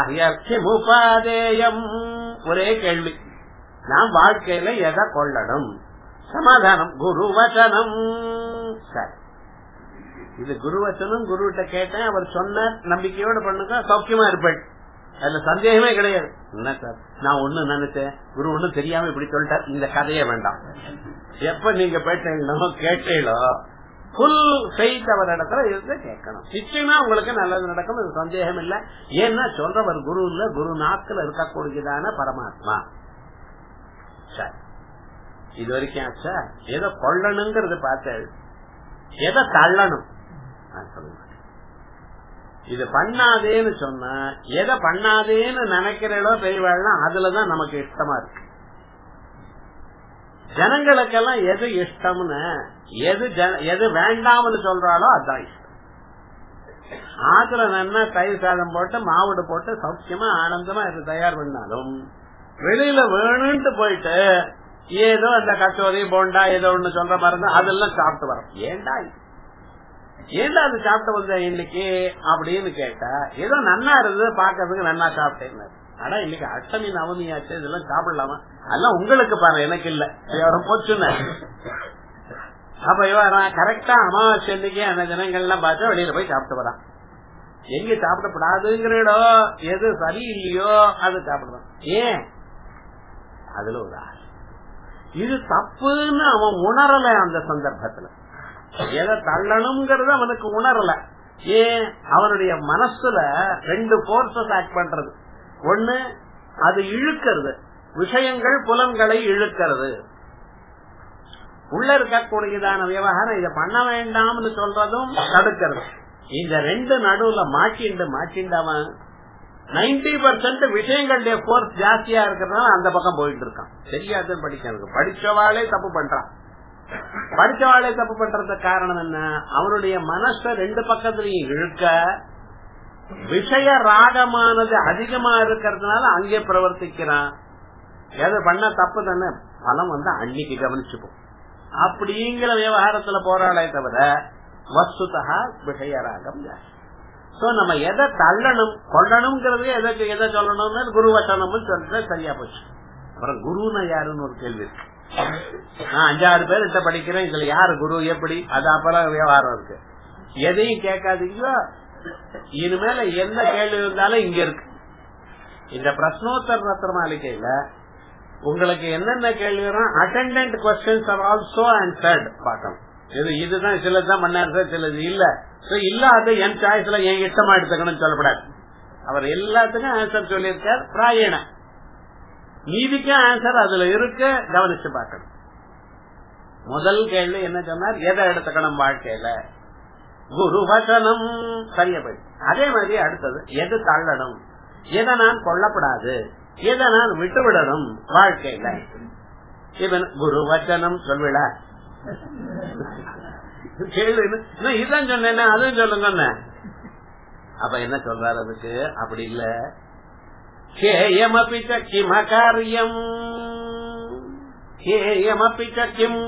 ஆகியம் ஒரே கேள்வி நாம் வாழ்க்கையில எதை கொள்ளணும் சமாதானம் குரு வச்சனம் சரி இது குருவச்சனம் குருகிட்ட கேட்டேன் அவர் சொன்ன நம்பிக்கையோட பண்ணுங்க சௌக்கியமா இருப்பேன் அதுல சந்தேகமே கிடையாது என்ன சார் நான் ஒண்ணு நினைச்சேன் குரு ஒண்ணு தெரியாம இப்படி சொல்லிட்டார் இந்த கதையே வேண்டாம் எப்ப நீங்க பேட்டீங்களோ கேட்டீங்களோ புல் ஃபெய்த் அவர் இடத்துல இருந்து கேட்கணும் நிச்சயமா உங்களுக்கு நல்லது நடக்கும் இது சந்தேகம் இல்ல ஏன்னா சொல்றவர் குரு இல்ல குரு நாக்கில் இருக்கக்கூடியதான பரமாத்மா சரி இது வரைக்கும் ஆச்சா எதை கொள்ளணுங்கிறது பார்த்தேன் எதை தள்ளணும் இது பண்ணாதேன்னு சொன்னா எதை பண்ணாதேன்னு நினைக்கிறீங்களோ பெரியவாள்னா அதுலதான் நமக்கு இஷ்டமா இருக்கு ஜனங்களுக்கெல்லாம் எது இஷ்டம்னு எது எது வேண்டாம்னு சொல்றாலோ அதுதான் இஷ்டம் ஆத்துல நல்லா தயிர் சாதம் போட்டு மாவுடு போட்டு சௌக்கியமா ஆனந்தமா இது தயார் பண்ணாலும் வெளியில வேணும்ட்டு போயிட்டு ஏதோ அந்த கச்சோரி போண்டா ஏதோ ஒண்ணு சொல்ற மாதிரி அதெல்லாம் சாப்பிட்டு வரோம் ஏண்டா ஏண்டா அது சாப்பிட்டு வந்த இன்னைக்கு அப்படின்னு கேட்டா ஏதோ நன்னா இருந்தது பாக்கிறதுக்கு நன்னா சாப்பிட்டேன் ஆனா இன்னைக்கு அஷ்டமி நவமியாச்சு இதெல்லாம் சாப்பிடலாமா அதெல்லாம் உங்களுக்கு பாரு எனக்கு இல்ல அவரும் போச்சுன்னு அப்ப இவன் கரெக்டா அமாவாசை அன்னைக்கு அந்த ஜனங்கள்லாம் பார்த்தா வெளியில போய் சாப்பிட்டு வரான் எங்க சாப்பிடப்படாதுங்கிறடோ எது சரியில்லையோ அது சாப்பிடுறான் ஏன் அதுல ஒரு ஆசை இது தப்புன்னு அவன் உணரல அந்த சந்தர்ப்பத்துல எதை தள்ளணுங்கிறது அவனுக்கு உணரல ஏன் அவனுடைய மனசுல ரெண்டு போர்சஸ் ஆக்ட் பண்றது ஒண்ணு அது இழுக்கிறது விஷயங்கள் புலன்களை இழுக்கிறது உள்ள இருக்கக்கூடியதான விவகாரம் இதை பண்ண வேண்டாம்னு சொல்றதும் தடுக்கிறது இந்த ரெண்டு நடுவுல மாட்டிண்டு மாட்டிண்டவன் நைன்டி பர்சன்ட் விஷயங்களுடைய போர்ஸ் ஜாஸ்தியா இருக்கிறதுனால அந்த பக்கம் போயிட்டு இருக்கான் தெரியாதுன்னு படிக்கிறது படிச்சவாளே தப்பு பண்றான் படிச்சவாளே தப்பு பண்றதுக்கு காரணம் என்ன அவனுடைய மனச ரெண்டு பக்கத்திலையும் இழுக்க விஷய ராகமானது அதிகமா இருக்கிறதுனால அங்கே பிரவர்த்திக்கிறான் எது பண்ண தப்பு தானே பலம் வந்து அன்னைக்கு கவனிச்சுப்போம் அப்படிங்கிற விவகாரத்துல போராடே தவிர வஸ்துதா விஷய ராகம் ஜாஸ்தி சோ நம்ம எதை தள்ளணும் கொள்ளணுங்கிறது எதற்கு எதை சொல்லணும்னு குருவச்சனம்னு சொல்றது சரியா போச்சு அப்புறம் குருன்னு யாருன்னு ஒரு கேள்வி இருக்கு நான் அஞ்சாறு பேர் கிட்ட படிக்கிறேன் இதுல யாரு குரு எப்படி அது அப்புறம் விவகாரம் இருக்கு எதையும் கேட்காதீங்களோ இனிமேல எந்த கேள்வி இருந்தாலும் இங்க இருக்கு இந்த பிரஸ்னோத்தர் ரத்ன மாளிகையில உங்களுக்கு என்னென்ன கேள்வி வரும் attended questions are also answered பார்க்கணும் இது இதுதான் சிலதுதான் பண்ணாரு சிலது இல்ல இல்லாத என் சாய்ஸ்ல என் இஷ்டமா எடுத்துக்கணும்னு சொல்லப்படாது அவர் எல்லாத்துக்கும் ஆன்சர் சொல்லியிருக்கார் பிராயண நீதிக்கும் ஆன்சர் அதுல இருக்கு கவனிச்சு பார்க்கணும் முதல் கேள்வி என்ன சொன்னார் எதை எடுத்துக்கணும் வாழ்க்கையில குரு வசனம் சரியா போயிடுச்சு அதே மாதிரி அடுத்தது எது தள்ளணும் எதை நான் கொல்லப்படாது எதை நான் விட்டுவிடணும் வாழ்க்கையில இவன் குரு வச்சனம் சொல்விட கேள்வி இதான் சொன்னேன் அதுவும் சொல்லுங்க அப்ப என்ன சொல்றாரு அதுக்கு அப்படி இல்ல கேயமபி கிம காரியம் கேயமபி கிம்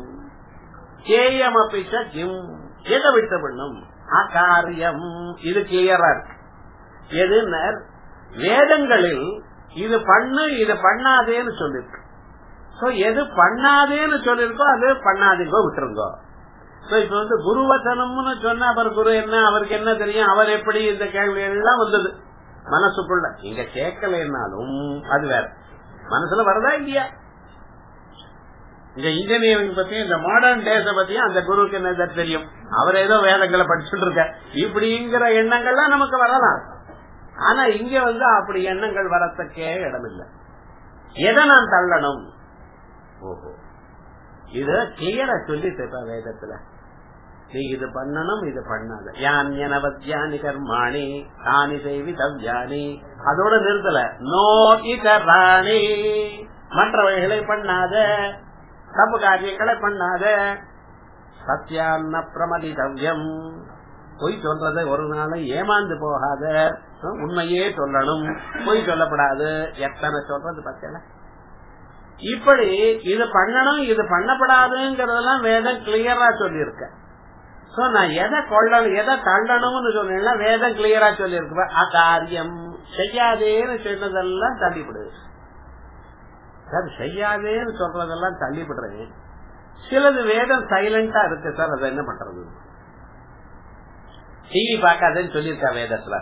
கேயமபி கிம் எதை விட்டு பண்ணும் அகாரியம் இது கிளியரா இருக்கு எதுன்னு வேதங்களில் இது பண்ணு இது பண்ணாதேன்னு சொல்லிருக்கு சோ எது பண்ணாதேன்னு சொல்லிருக்கோ அது பண்ணாதீங்கோ விட்டுருங்கோ சோ இப்ப வந்து குருவசனம்னு சொன்னா அவர் குரு என்ன அவருக்கு என்ன தெரியும் அவர் எப்படி இந்த கேள்வி எல்லாம் வந்தது மனசுக்குள்ள நீங்க கேட்கலனாலும் அது வேற மனசுல வரதா இல்லையா இந்த இன்ஜினியரிங் பத்தியும் இந்த மாடர்ன் டேஸ பத்தியும் அந்த குருவுக்கு என்ன தெரியும் அவர் ஏதோ வேதங்களை படிச்சுட்டு இருக்க இப்படிங்கிற எண்ணங்கள்லாம் நமக்கு வரலாம் ஆனா இங்க வந்து அப்படி எண்ணங்கள் வரத்துக்கே இடமில்லை எதை நான் தள்ளணும் ஓஹோ இது கிளியரா சொல்லிட்டு வேதத்துல நீ இது பண்ணணும் இது பண்ணாத யான் எனவத்யானி கர்மாணி தானி செய்வி தவ்யானி அதோட நிறுத்தல நோ இதராணி மற்றவைகளை பண்ணாத தப்பு காரியங்களை பண்ணாத சத்தியான பிரமதிதவ்யம் பொய் சொல்றத ஒரு நாளும் ஏமாந்து போகாத உண்மையே சொல்லணும் பொய் சொல்லப்படாது எத்தனை சொல்றது பத்தியல இப்படி இது பண்ணணும் இது பண்ணப்படாதுங்கிறதெல்லாம் வேதம் கிளியரா சொல்லியிருக்க சோ நான் எதை கொள்ளணும் எதை தள்ளணும்னு சொன்னா வேதம் கிளியரா சொல்லியிருக்கு அகாரியம் செய்யாதேன்னு சொன்னதெல்லாம் தள்ளிவிடுது சார் செய்யாதேன்னு சொல்றதெல்லாம் தள்ளிவிடுறேன் சிலது வேதம் சைலண்டா இருக்கு சார் அதை என்ன பண்றது டிவி பார்க்காதேன்னு சொல்லியிருக்கா வேதத்துல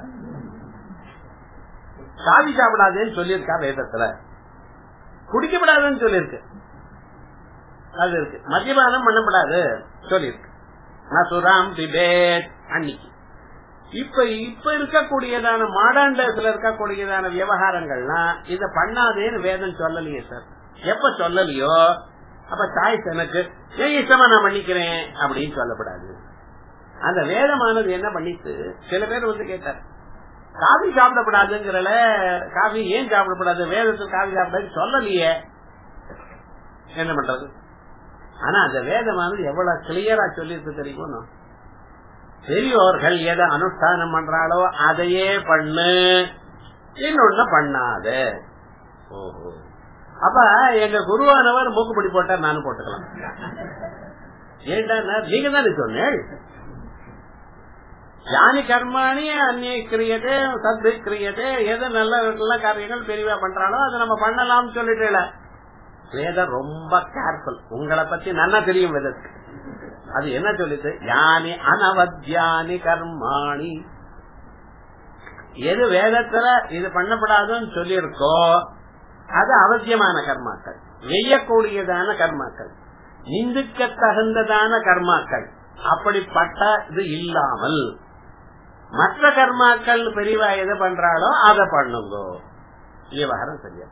காவி சாப்பிடாதேன்னு சொல்லியிருக்கா வேதத்துல குடிக்கப்படாதுன்னு சொல்லியிருக்கு அது இருக்கு மத்தியபானம் பண்ணப்படாது சொல்லியிருக்கு நசுராம் டிபேட் அன்னைக்கு இப்ப இப்ப இருக்கக்கூடியதான மாடர்ன் டேஸ்ல இருக்கக்கூடியதான விவகாரங்கள்லாம் இத பண்ணாதேன்னு வேதம் சொல்லலையே சார் எப்ப சொல்லலையோ அப்ப சாய்ஸ் எனக்கு ஏன் இஷ்டமா நான் பண்ணிக்கிறேன் அப்படின்னு சொல்லப்படாது அந்த வேதமானது என்ன பண்ணிட்டு சில பேர் வந்து கேட்டார் காபி சாப்பிடப்படாதுங்கிறல காபி ஏன் சாப்பிடப்படாது வேதத்தில் காபி சாப்பிடாது சொல்லலையே என்ன பண்றது ஆனா அந்த வேதமானது எவ்வளவு கிளியரா சொல்லிருக்கு தெரியுமா பெரியோர்கள் எதை அனுஷ்டானம் பண்றாளோ அதையே பண்ணு இன்னொன்னு பண்ணாத ஓஹோ அப்ப எங்க குருவானவர் மூக்குப்படி போட்டா நானும் போட்டுக்கலாம் ஏண்டா நீங்க தானே சொன்னேன் யானி கர்மாணி அந்நிய கிரியதே சத்து கிரியதே எது நல்ல நல்ல காரியங்கள் பெரியவா பண்றாலோ அதை நம்ம பண்ணலாம்னு சொல்லிட்டு வேதம் ரொம்ப கேர்ஃபுல் உங்களை பத்தி நல்லா தெரியும் வேதத்துக்கு அது என்ன சொல்லிட்டு யானி அனவத்யானி கர்மாணி எது வேதத்துல இது பண்ணப்படாதுன்னு சொல்லியிருக்கோ அது அவசியமான கர்மாக்கள் வெய்யக்கூடியதான கர்மாக்கள் நிந்துக்க தகுந்ததான கர்மாக்கள் அப்படிப்பட்ட இது இல்லாமல் மற்ற கர்மாக்கள் பெரியவா எது பண்றாளோ அதை பண்ணுங்க விவகாரம் சரியா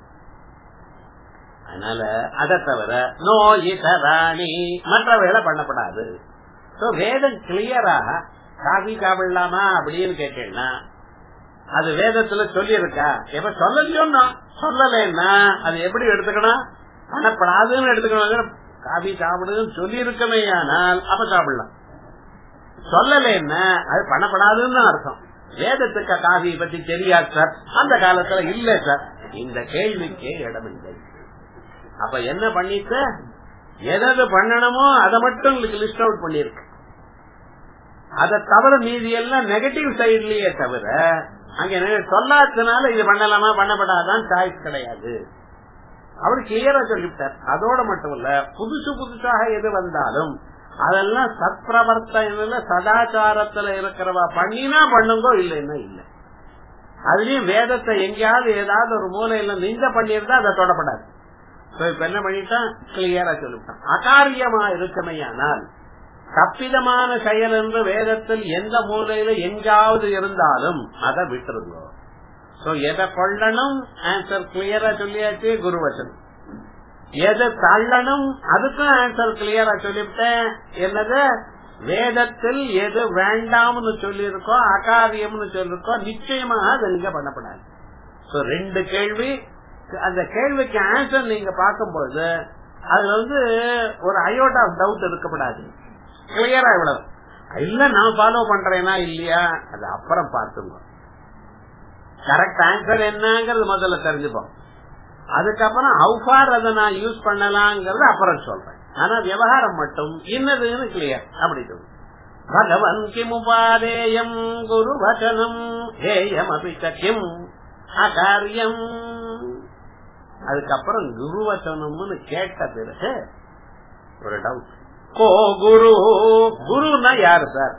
அதனால அதை தவிர நோ இதராணி மற்ற வேலை பண்ணப்படாது வேதம் கிளியரா காபி சாப்பிடலாமா அப்படின்னு கேட்டேன்னா அது வேதத்துல சொல்லி இருக்கா எப்ப சொல்லலையோன்னா சொல்லலைன்னா அது எப்படி எடுத்துக்கணும் பண்ணப்படாதுன்னு எடுத்துக்கணும் காபி சாப்பிடுன்னு சொல்லி இருக்கமே ஆனால் அப்ப சாப்பிடலாம் சொல்லலைன்னா அது பண்ணப்படாதுன்னு அர்த்தம் வேதத்துக்கு காஃபி பத்தி தெரியாது சார் அந்த காலத்துல இல்ல சார் இந்த கேள்விக்கே இடமில்லை அப்ப என்ன பண்ணிட்டு எதாவது பண்ணணுமோ அதை மட்டும் லிஸ்ட் அவுட் பண்ணிருக்கு அதை தவிர மீதி எல்லாம் நெகட்டிவ் சைட்லயே தவிர அங்க சொல்லாததுனால இது பண்ணலாமா பண்ணப்படாதான் சாய்ஸ் கிடையாது அவர் கிளியரா சொல்லிவிட்டார் அதோட மட்டும் இல்ல புதுசு புதுசாக எது வந்தாலும் அதெல்லாம் சத்பிரவர்த்தன சதாச்சாரத்துல இருக்கிறவா பண்ணினா பண்ணுங்கோ இல்லைன்னா இல்ல அதுலயும் வேதத்தை எங்கேயாவது ஏதாவது ஒரு மூலையில நிந்த பண்ணியிருந்தா அதை தொடப்படாது இப்ப என்ன பண்ணிட்டான் கிளியரா சொல்லிவிட்டான் அகாரியமா இருக்குமையானால் தப்பிதமான செயல் என்று வேதத்தில் எந்த மூலையில எங்காவது இருந்தாலும் அதை விட்டுருங்க சோ எதை கொள்ளணும் ஆன்சர் கிளியரா சொல்லியாச்சு குருவச்சன் எதை தள்ளணும் அதுக்கும் ஆன்சர் கிளியரா சொல்லிவிட்டேன் என்னது வேதத்தில் எது வேண்டாம்னு சொல்லியிருக்கோ அகாரியம்னு சொல்லிருக்கோ நிச்சயமாக அது நீங்க பண்ணப்படாது சோ ரெண்டு கேள்வி அந்த கேள்விக்கு ஆன்சர் நீங்க பார்க்கும்போது அதுல வந்து ஒரு அயோட் ஆஃப் டவுட் இருக்கப்படாது கிளியரா இவ்வளவு இல்ல நான் ஃபாலோ பண்றேனா இல்லையா அது அப்புறம் பார்த்துங்க கரெக்ட் ஆன்சர் என்னங்கிறது முதல்ல தெரிஞ்சுப்போம் அதுக்கப்புறம் ஹவுஃபார் அதை நான் யூஸ் பண்ணலாங்கிறது அப்புறம் சொல்றேன் ஆனா விவகாரம் மட்டும் இன்னதுன்னு கிளியர் அப்படி சொல்லு பகவன் கிமுபாதேயம் குரு வச்சனம் ஹேயம் அபிச்சக்கியம் அகாரியம் அதுக்கப்புறம் குரு வச்சனம்னு கேட்ட பிறகு ஒரு டவுட் கோ குரு குருன்னா யாரு சார்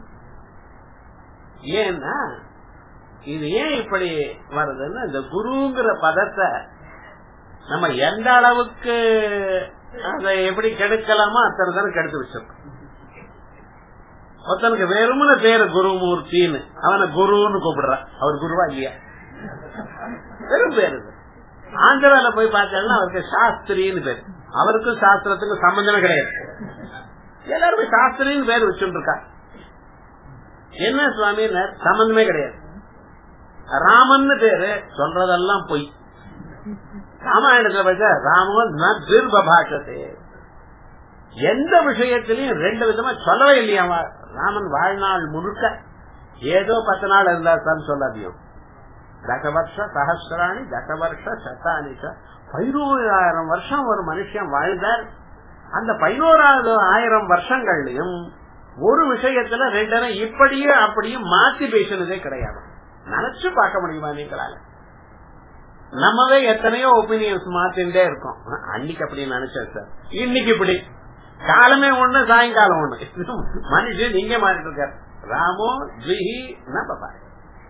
ஏன்னா இது ஏன் இப்படி வருதுன்னா இந்த குருங்கிற பதத்தை நம்ம எந்த அளவுக்கு அதை எப்படி கெடுக்கலாமோ அத்தனை தரம் கெடுத்து வச்சிருக்கோம் ஒருத்தனுக்கு வெறுமன பேரு குருமூர்த்தின்னு அவனை குருன்னு கூப்பிடுறான் அவர் குருவா இல்லையா வெறும் பேரு இது. ஆந்திரால போய் பார்த்தேன்னா அவருக்கு சாஸ்திரின்னு பேரு அவருக்கும் சாஸ்திரத்துக்கும் சம்பந்தமே கிடையாது எல்லாருமே சாஸ்திரின்னு பேர் வச்சுட்டு இருக்கா என்ன சுவாமி சம்பந்தமே கிடையாது ராமன் பேரு சொல்றதெல்லாம் பொய் ராமாயணத்துல பார்த்தா ராமன் தீர்பாஷத்தே எந்த விஷயத்திலையும் ரெண்டு விதமா சொல்லவே இல்லையா அவன். ராமன் வாழ்நாள் முழுக்க ஏதோ பத்து நாள் இருந்தா சொல்லாதியும் தசவர்ஷ சகசிராணி தசவர்ஷ சத்தானி பதினோராயிரம் வருஷம் ஒரு மனுஷன் வாழ்ந்தார் அந்த பதினோராவது ஆயிரம் வருஷங்கள்லயும் ஒரு விஷயத்துல ரெண்டரை இப்படியே அப்படியும் மாத்தி பேசினதே கிடையாது நினைச்சு பார்க்க முடியுமா நீங்களால நம்மவே எத்தனையோ ஒப்பீனியன்ஸ் மாத்திண்டே இருக்கோம் அன்னைக்கு அப்படி நினைச்சேன் சார் இன்னைக்கு இப்படி காலமே ஒண்ணு சாயங்காலம் ஒண்ணு மனுஷன் நீங்க மாறிட்டு இருக்காரு ராமோ ஜிஹி நபாய்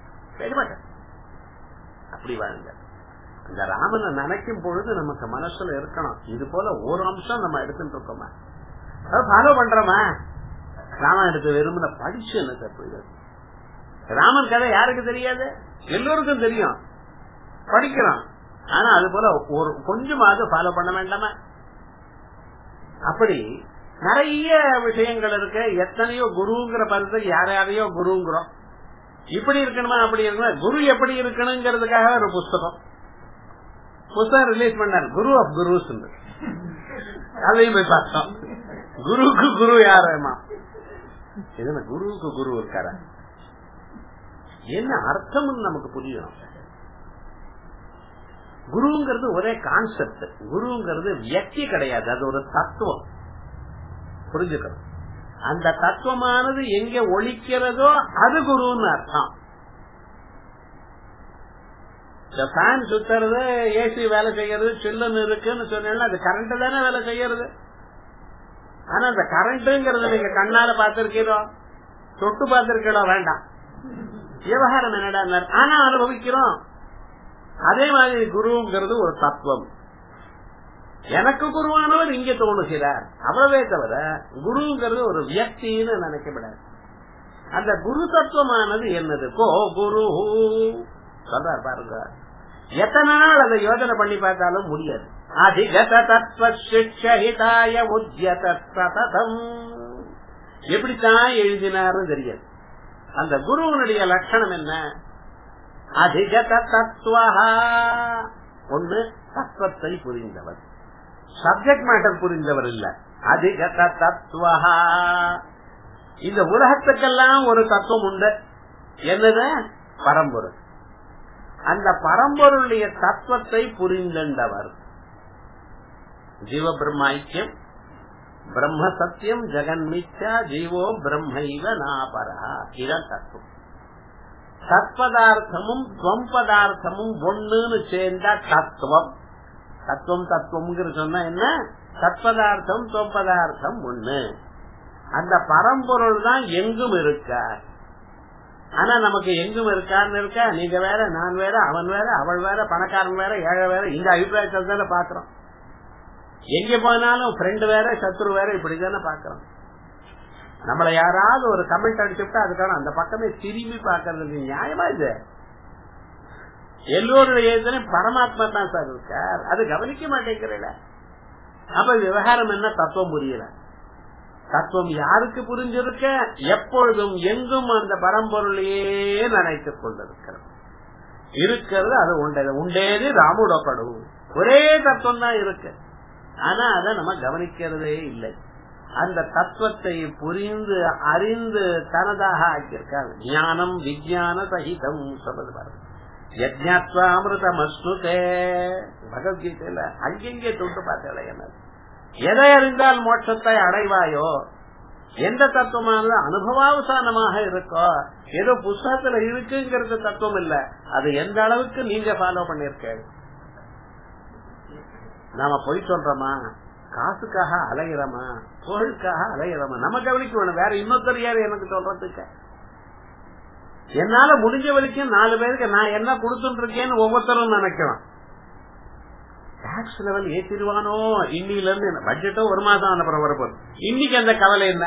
அப்படி வாழுங்க அந்த ராமனை நினைக்கும் பொழுது நமக்கு மனசுல இருக்கணும் இது போல ஒரு அம்சம் நம்ம எடுத்துட்டு இருக்கோமா ஃபாலோ பண்றோமா ராமாயணத்தை வெறுமனை படிச்சு என்ன தப்பு இது? ராமன் கதை யாருக்கு தெரியாது எல்லோருக்கும் தெரியும் படிக்கிறோம் ஆனா அது போல ஒரு கொஞ்சமாவது ஃபாலோ பண்ண வேண்டாமா அப்படி நிறைய விஷயங்கள் இருக்கு எத்தனையோ குருங்கிற பதத்துக்கு யார் யாரையோ குருங்கிறோம் இப்படி இருக்கணுமா அப்படி இருக்கணும் குரு எப்படி இருக்கணுங்கிறதுக்காக ஒரு புஸ்தகம் புஸ்தகம் ரிலீஸ் பண்ணார் குரு ஆஃப் குருஸ் அதையும் போய் பார்த்தோம் குருவுக்கு குரு யாரேமா இதுல குருவுக்கு குரு இருக்காரா என்ன அர்த்தம்னு நமக்கு புரியணும் குருங்கிறது ஒரே கான்செப்ட் குருங்கிறது வியக்தி கிடையாது அது ஒரு தத்துவம் புரிஞ்சுக்கணும் அந்த தத்துவமானது எங்க ஒழிக்கிறதோ அது குருன்னு அர்த்தம் இந்த ஃபேன் சுத்துறது ஏசி வேலை செய்யறது சில்லுன்னு இருக்குன்னு சொன்னா அது கரண்ட் தானே வேலை செய்யறது ஆனா அந்த கரண்ட்ங்கிறத நீங்க கண்ணால பாத்திருக்கீரோ தொட்டு பார்த்திருக்கீரோ வேண்டாம் விவகாரம் என்னடா ஆனா அனுபவிக்கிறோம் அதே மாதிரி குருங்கிறது ஒரு தத்துவம் எனக்கு குருவானவர் இங்க தோணுகிறார் அவ்வளவே தவிர குருங்கிறது ஒரு வியக்தின்னு நினைக்கப்படாது அந்த குரு தத்துவமானது என்னது கோ குரு சொல்றார் பாருங்க எத்தனை நாள் அதை யோஜனை பண்ணி பார்த்தாலும் முடியாது அதிகத தத்துவ சிக்ஷிதாய உத்யத சததம் எப்படித்தான் எழுதினாருன்னு தெரியாது அந்த குருவனுடைய லட்சணம் என்ன அதிகத தத்துவ ஒண்ணு தத்துவத்தை புரிந்தவர் சப்ஜெக்ட் மேட்டர் புரிந்தவர் இல்ல அதிகத தத்துவ இந்த உலகத்துக்கெல்லாம் ஒரு தத்துவம் உண்டு என்னது பரம்பொருள் அந்த பரம்பொருளுடைய தத்துவத்தை புரிந்தவர் ஜீவ பிரம்ம ஐக்கியம் பிரம்ம சத்தியம் ஜெகன் மித்யா ஜீவோ பிரம்மைவ நாபரா இதான் தத்துவம் தத்பதார்த்தமும் துவம் பதார்த்தமும் ஒண்ணுன்னு சேர்ந்தா தத்துவம் தத்துவம் தத்துவம் சொன்னா என்ன தத்பதார்த்தம் துவம் பதார்த்தம் ஒண்ணு அந்த பரம்பொருள் தான் எங்கும் இருக்கார் ஆனா நமக்கு எங்கும் இருக்கான்னு இருக்கா நீங்க வேற நான் வேற அவன் வேற அவள் வேற பணக்காரன் வேற ஏழை வேற இந்த அபிப்பிராயத்தை தானே பாக்குறோம் எங்க போனாலும் ஃப்ரெண்டு வேற சத்ரு வேற இப்படிதானே பாக்குறோம் நம்மள யாராவது ஒரு கமெண்ட் அடிச்சுட்டா அதுக்கான அந்த பக்கமே திரும்பி பாக்குறது நியாயமா இது எல்லோருடைய இதுலயும் பரமாத்மா தான் சார் இருக்கார் அது கவனிக்க மாட்டேங்கிறல அப்ப விவகாரம் என்ன தத்துவம் புரியல தத்துவம் யாருக்கு புரிஞ்சிருக்க எப்பொழுதும் எங்கும் அந்த பரம்பொருளையே நினைத்துக் கொண்டிருக்கிறது இருக்கிறது அது உண்டது உண்டேது ராமுடப்படு ஒரே தத்துவம் தான் இருக்கு ஆனா அதை நம்ம கவனிக்கிறதே இல்லை அந்த தத்துவத்தை புரிந்து அறிந்து தனதாக ஆக்கியிருக்காங்க ஞானம் விஜயான சகிதம் சொல்றது பாருங்க யஜ்ஞாத்வாமிருதம் அஸ்னுதே பகவத்கீதையில அங்கெங்கே தொட்டு பார்த்தல என்ன எதை அறிந்தால் மோட்சத்தை அடைவாயோ எந்த தத்துவமானது அனுபவாவசானமாக இருக்கோ ஏதோ புஸ்தகத்துல இருக்குங்கிறது தத்துவம் இல்ல அது எந்த அளவுக்கு நீங்க ஃபாலோ பண்ணிருக்க நாம பொய் சொல்றோமா காசுக்காக அலையிறோமா பொருளுக்காக அலையிறோமா நம்ம கவனிக்கணும் வேற இன்னொருத்தர் யாரு எனக்கு சொல்றதுக்கு என்னால முடிஞ்ச வரைக்கும் நாலு பேருக்கு நான் என்ன கொடுத்துட்டு இருக்கேன்னு ஒவ்வொருத்தரும் நினைக்கிறோம் டாக்ஸ் லெவல் ஏத்திடுவானோ இன்னில இருந்து பட்ஜெட்டோ ஒரு மாசம் அனுப்புற வரப்போகுது இன்னைக்கு அந்த கவலை என்ன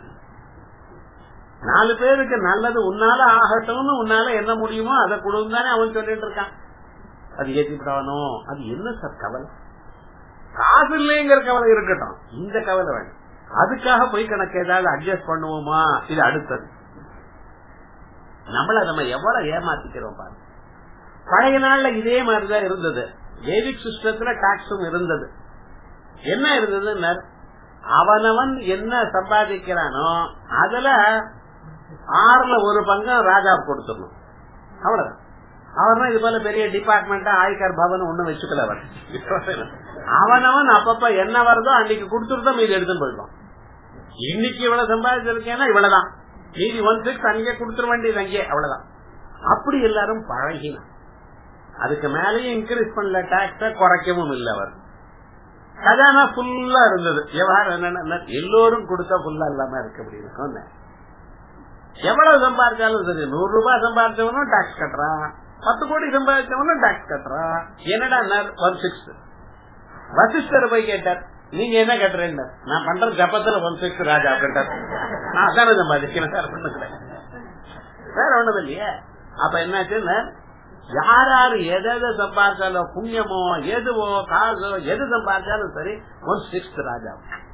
நாலு பேருக்கு நல்லது உன்னால ஆகட்டும்னு உன்னால என்ன முடியுமோ அதை கொடுன்னு தானே அவன் சொல்லிட்டு இருக்கான் அது ஏத்திவிட்டானோ அது என்ன சார் கவலை காசு இல்லைங்கிற கவலை இருக்கட்டும் இந்த கவலை வேணும் அதுக்காக போய் கணக்கு ஏதாவது அட்ஜஸ்ட் பண்ணுவோமா இது அடுத்தது நம்மள நம்ம எவ்வளவு ஏமாத்திக்கிறோம் பாருங்க பழைய நாள்ல இதே மாதிரிதான் இருந்தது வேதிக் சிஸ்டத்துல டாக்ஸும் இருந்தது என்ன இருந்தது அவனவன் என்ன சம்பாதிக்கிறானோ அதுல ஆறுல ஒரு பங்கம் ராஜா கொடுத்துடணும் அவ்வளவுதான் அவர் தான் இது போல பெரிய டிபார்ட்மெண்ட் ஆய்கார் பவன் ஒண்ணும் வச்சுக்கல அவர் அவனவன் அப்பப்ப என்ன வருதோ அன்னைக்கு கொடுத்துட்டு மீதி எடுத்து போயிடுவான் இன்னைக்கு இவ்வளவு சம்பாதிச்சிருக்கேன்னா இவ்வளவுதான் மீதி ஒன் சிக்ஸ் அங்கே கொடுத்துட வேண்டியது அங்கே அவ்வளவுதான் அப்படி எல்லாரும் பழகினான் அதுக்கு மேலேயும் இன்க்ரீஸ் பண்ணல டாக்ஸ குறைக்கவும் இல்லை அவர் கஜானா ஃபுல்லா இருந்தது விவகாரம் என்னன்னா எல்லோரும் கொடுத்தா ஃபுல்லா இல்லாம இருக்கு அப்படி இருக்கும் எவ்வளவு சம்பாதிச்சாலும் சரி நூறு ரூபாய் சம்பாதிச்சவனும் டாக்ஸ் கட்டுறான் பத்து கோடி சம்பாதிச்சவனும் டாக்ஸ் கட்டுறான் என்னடா ஒன் சிக்ஸ் வசிஷ்டர் போய் கேட்டார் நீங்க என்ன கட்டுறேன் நான் பண்ற ஜப்பத்துல ஒன் சிக்ஸ் ராஜா கட்டார் நான் அதான சம்பாதிக்கிறேன் சார் பண்ணுறேன் வேற ஒண்ணும் இல்லையே அப்ப என்னாச்சுன்னா யார் யாரு எதை சம்பாதிச்சாலும் புண்ணியமோ எதுவோ காசோ எது சம்பாதிச்சாலும் சரி ஒன் சிக்ஸ் ராஜா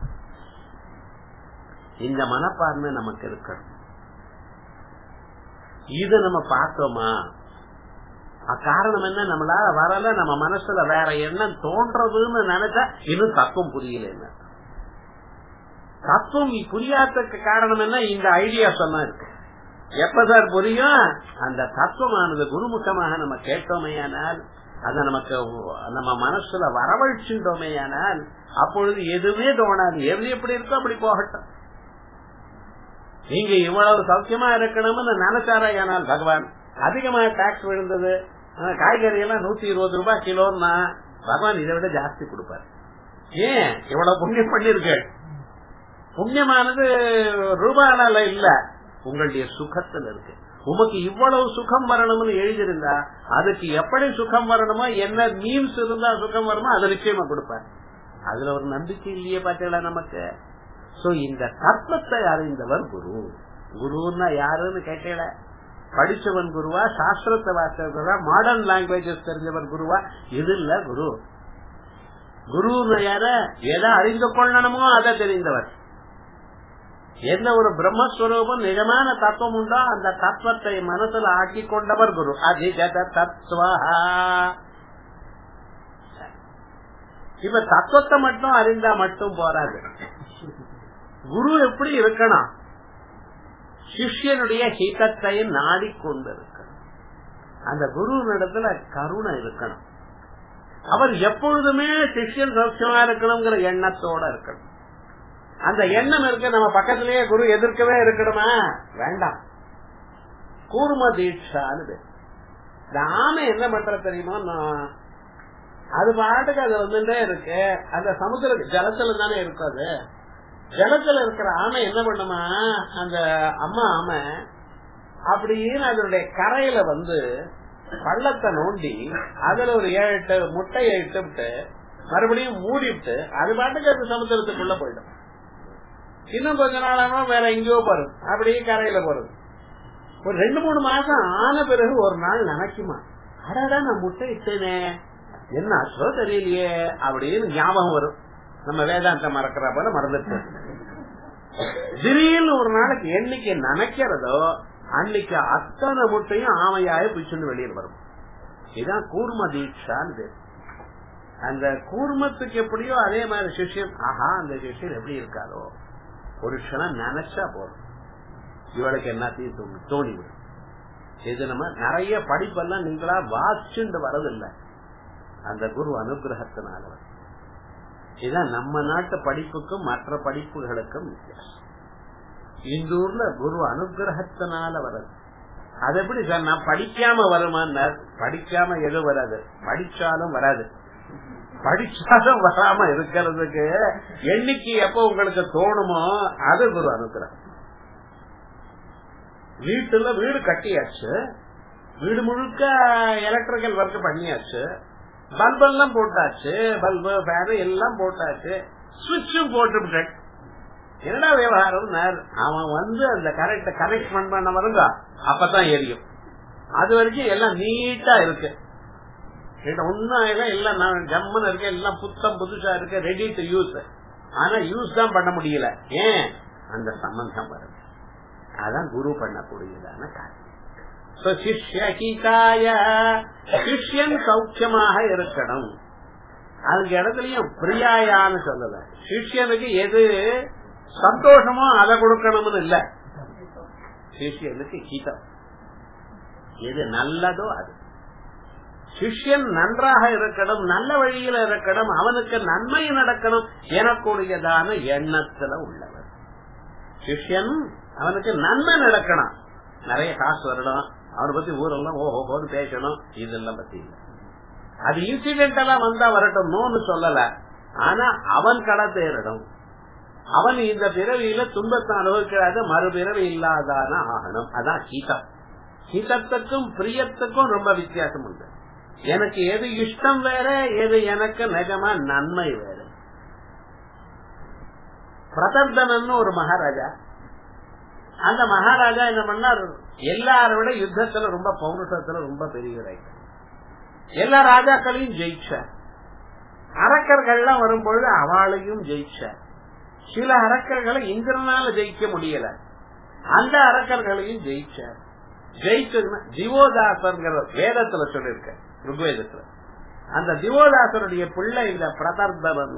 இந்த மனப்பான்மை நமக்கு இருக்கணும் இது நம்ம பார்த்தோமா காரணம் என்ன நம்மளால வரல நம்ம மனசுல வேற எண்ணம் தோன்றதுன்னு நினைச்சா இன்னும் தத்துவம் புரியல என்ன தத்துவம் புரியாததுக்கு காரணம் என்ன இந்த ஐடியா சொன்னா இருக்கு எப்ப சார் புரியும் அந்த தத்துவமானது குருமுகமாக நம்ம கேட்டோமேயானால் அதை நமக்கு நம்ம மனசுல வரவழைச்சுட்டோமேயானால் அப்பொழுது எதுவுமே தோணாது எது எப்படி இருக்கோ அப்படி போகட்டும் நீங்க இவ்வளவு சௌக்கியமா இருக்கணும்னு நினைச்சாரையானால் பகவான் அதிகமா டாக்ஸ் விழுந்தது காய்கறி எல்லாம் நூத்தி இருபது ரூபாய் கிலோன்னா பகவான் இதை விட ஜாஸ்தி கொடுப்பாரு ஏன் இவ்வளவு புண்ணியம் பண்ணிருக்க புண்ணியமானது ரூபாயால இல்ல உங்களுடைய சுகத்துல இருக்கு உமக்கு இவ்வளவு சுகம் வரணும்னு எழுதியிருந்தா அதுக்கு எப்படி சுகம் வரணுமோ என்ன மீன்ஸ் இருந்தா சுகம் வருமோ அதை நிச்சயமா கொடுப்பார் அதுல ஒரு நம்பிக்கை இல்லையே பாத்தீங்களா நமக்கு சோ இந்த தத்துவத்தை அறிந்தவர் குரு குருன்னா யாருன்னு கேட்டீங்கள படிச்சவன் குருவா சாஸ்திரத்தை வாசிக்கிறதா மாடர்ன் லாங்குவேஜஸ் தெரிஞ்சவர் குருவா இது இல்ல குரு குருன்னு யார எதை அறிந்து கொள்ளணுமோ அதை தெரிந்தவர் எந்த ஒரு பிரம்மஸ்வரூபம் நிஜமான தத்துவம் உண்டோ அந்த தத்துவத்தை மனசுல ஆக்கி கொண்டவர் குரு அதிகத தத்துவ இப்ப தத்துவத்தை மட்டும் அறிந்தா மட்டும் போராது குரு எப்படி இருக்கணும் சிஷ்யனுடைய ஹிதத்தை நாடிக்கொண்டிருக்கணும் அந்த குரு இடத்துல கருணை இருக்கணும் அவர் எப்பொழுதுமே சிஷ்யன் சௌக்கியமா இருக்கணுங்கிற எண்ணத்தோட இருக்கணும் அந்த எண்ணம் இருக்க நம்ம பக்கத்திலேயே குரு எதிர்க்கவே இருக்கணுமா வேண்டாம் கூர்ம தீட்சான்னு இந்த ஆமை என்ன பண்ற தெரியுமா அது பாட்டுக்கு அது வந்துட்டே இருக்கு அந்த சமுத்திர ஜலத்துல தானே இருக்கும் அது ஜலத்துல இருக்கிற ஆமை என்ன பண்ணுமா அந்த அம்மா ஆமை அப்படின்னு அதனுடைய கரையில வந்து பள்ளத்தை நோண்டி அதுல ஒரு ஏழு எட்டு முட்டையை இட்டுவிட்டு மறுபடியும் மூடிவிட்டு அது பாட்டுக்கு அது சமுத்திரத்துக்குள்ள போயிடும் இன்னும் கொஞ்ச நாளாமா வேற எங்கேயோ போறது அப்படியே கரையில போறது ஒரு ரெண்டு மூணு மாசம் ஆன பிறகு ஒரு நாள் நினைக்குமா அடாடா நான் முட்டை இட்டேனே என்ன ஆச்சோ தெரியலையே அப்படின்னு ஞாபகம் வரும் நம்ம வேதாந்த மறக்கிற போல மறந்துட்டு திடீர்னு ஒரு நாளைக்கு என்னைக்கு நினைக்கிறதோ அன்னைக்கு அத்தனை முட்டையும் ஆமையாய பிச்சுன்னு வெளியில் வரும் இதுதான் கூர்ம தீட்சான்னு அந்த கூர்மத்துக்கு எப்படியோ அதே மாதிரி சிஷ்யம் ஆஹா அந்த சிஷ்யன் எப்படி இருக்காரோ ஒரு க்ஷணம் நினைச்சா போதும் இவளுக்கு எல்லாத்தையும் தோணி விடும் இது நம்ம நிறைய படிப்பெல்லாம் நீங்களா வாசிச்சுட்டு வரதில்லை அந்த குரு அனுகிரகத்தினால இதுதான் நம்ம நாட்டு படிப்புக்கும் மற்ற படிப்புகளுக்கும் வித்தியாசம் இந்த ஊர்ல குரு அனுகிரகத்தினால வருது அது எப்படி சார் நான் படிக்காம வருமான்னு படிக்காம எதுவும் வராது படிச்சாலும் வராது படிச்சாலும் வராம இருக்கிறதுக்கு என்னைக்கு எப்ப உங்களுக்கு தோணுமோ அது குரு அனுகிரகம் வீட்டுல வீடு கட்டியாச்சு வீடு முழுக்க எலக்ட்ரிக்கல் ஒர்க் பண்ணியாச்சு பல்ப் எல்லாம் போட்டாச்சு பல்பு ஃபேனு எல்லாம் போட்டாச்சு சுவிட்சும் போட்டு என்னடா விவகாரம் அவன் வந்து அந்த கரெக்ட் கரெக்ட் பண்ண வருங்க அப்பதான் எரியும் அது வரைக்கும் எல்லாம் நீட்டா இருக்கு ஒன்னும் எல்லாம் நான் ஜம்முன்னு இருக்கு எல்லாம் புத்தம் புதுசா இருக்கு ரெடி டு யூஸ் ஆனா யூஸ் தான் பண்ண முடியல ஏன் அந்த சம்பந்தம் வருது அதான் குரு பண்ணக்கூடியதான காரியம் சிஷ்யன் சௌக்கியமாக இருக்கணும் அந்த இடத்துலயும் பிரியாயான்னு சொல்லல சிஷ்யனுக்கு எது சந்தோஷமோ அதை கொடுக்கணும்னு இல்ல சிஷ்யனுக்கு ஹிதம் எது நல்லதோ அது சிஷ்யன் நன்றாக இருக்கணும் நல்ல வழியில இருக்கணும் அவனுக்கு நன்மை நடக்கணும் எனக்கூடியதான எண்ணத்துல உள்ளவர் சிஷ்யன் அவனுக்கு நன்மை நடக்கணும் நிறைய காசு வரணும் அவனை பத்தி ஊரெல்லாம் ஓஹோன்னு பேசணும் இதெல்லாம் பத்தி இல்ல அது இன்சிடென்டலா வந்தா வரட்டும் நோன்னு சொல்லல ஆனா அவன் கடை தேரணும் அவன் இந்த பிறவியில துன்பத்தை அனுபவிக்கிறாத மறுபிறவி இல்லாதான ஆகணும் அதான் ஹீதம் ஹிதத்துக்கும் பிரியத்துக்கும் ரொம்ப வித்தியாசம் உண்டு எனக்கு எது இஷ்டம் வேற எது எனக்கு நிஜமா நன்மை வேற பிரதர்தனன் ஒரு மகாராஜா அந்த மகாராஜா என்ன பண்ணார் எல்லாரை விட யுத்தத்துல ரொம்ப பௌருஷத்துல ரொம்ப பெரியவரை எல்லா ராஜாக்களையும் ஜெயிச்சார் அரக்கர்கள்லாம் வரும்பொழுது அவளையும் ஜெயிச்சார் சில அரக்கர்களை இந்திரனால ஜெயிக்க முடியல அந்த அரக்கர்களையும் ஜெயிச்சார் ஜெயிச்சதுன்னா திவோதாசர்ங்கிற வேதத்துல சொல்லிருக்க ருக்வேதத்துல அந்த திவோதாசருடைய பிள்ளை இந்த பிரதர்தனன்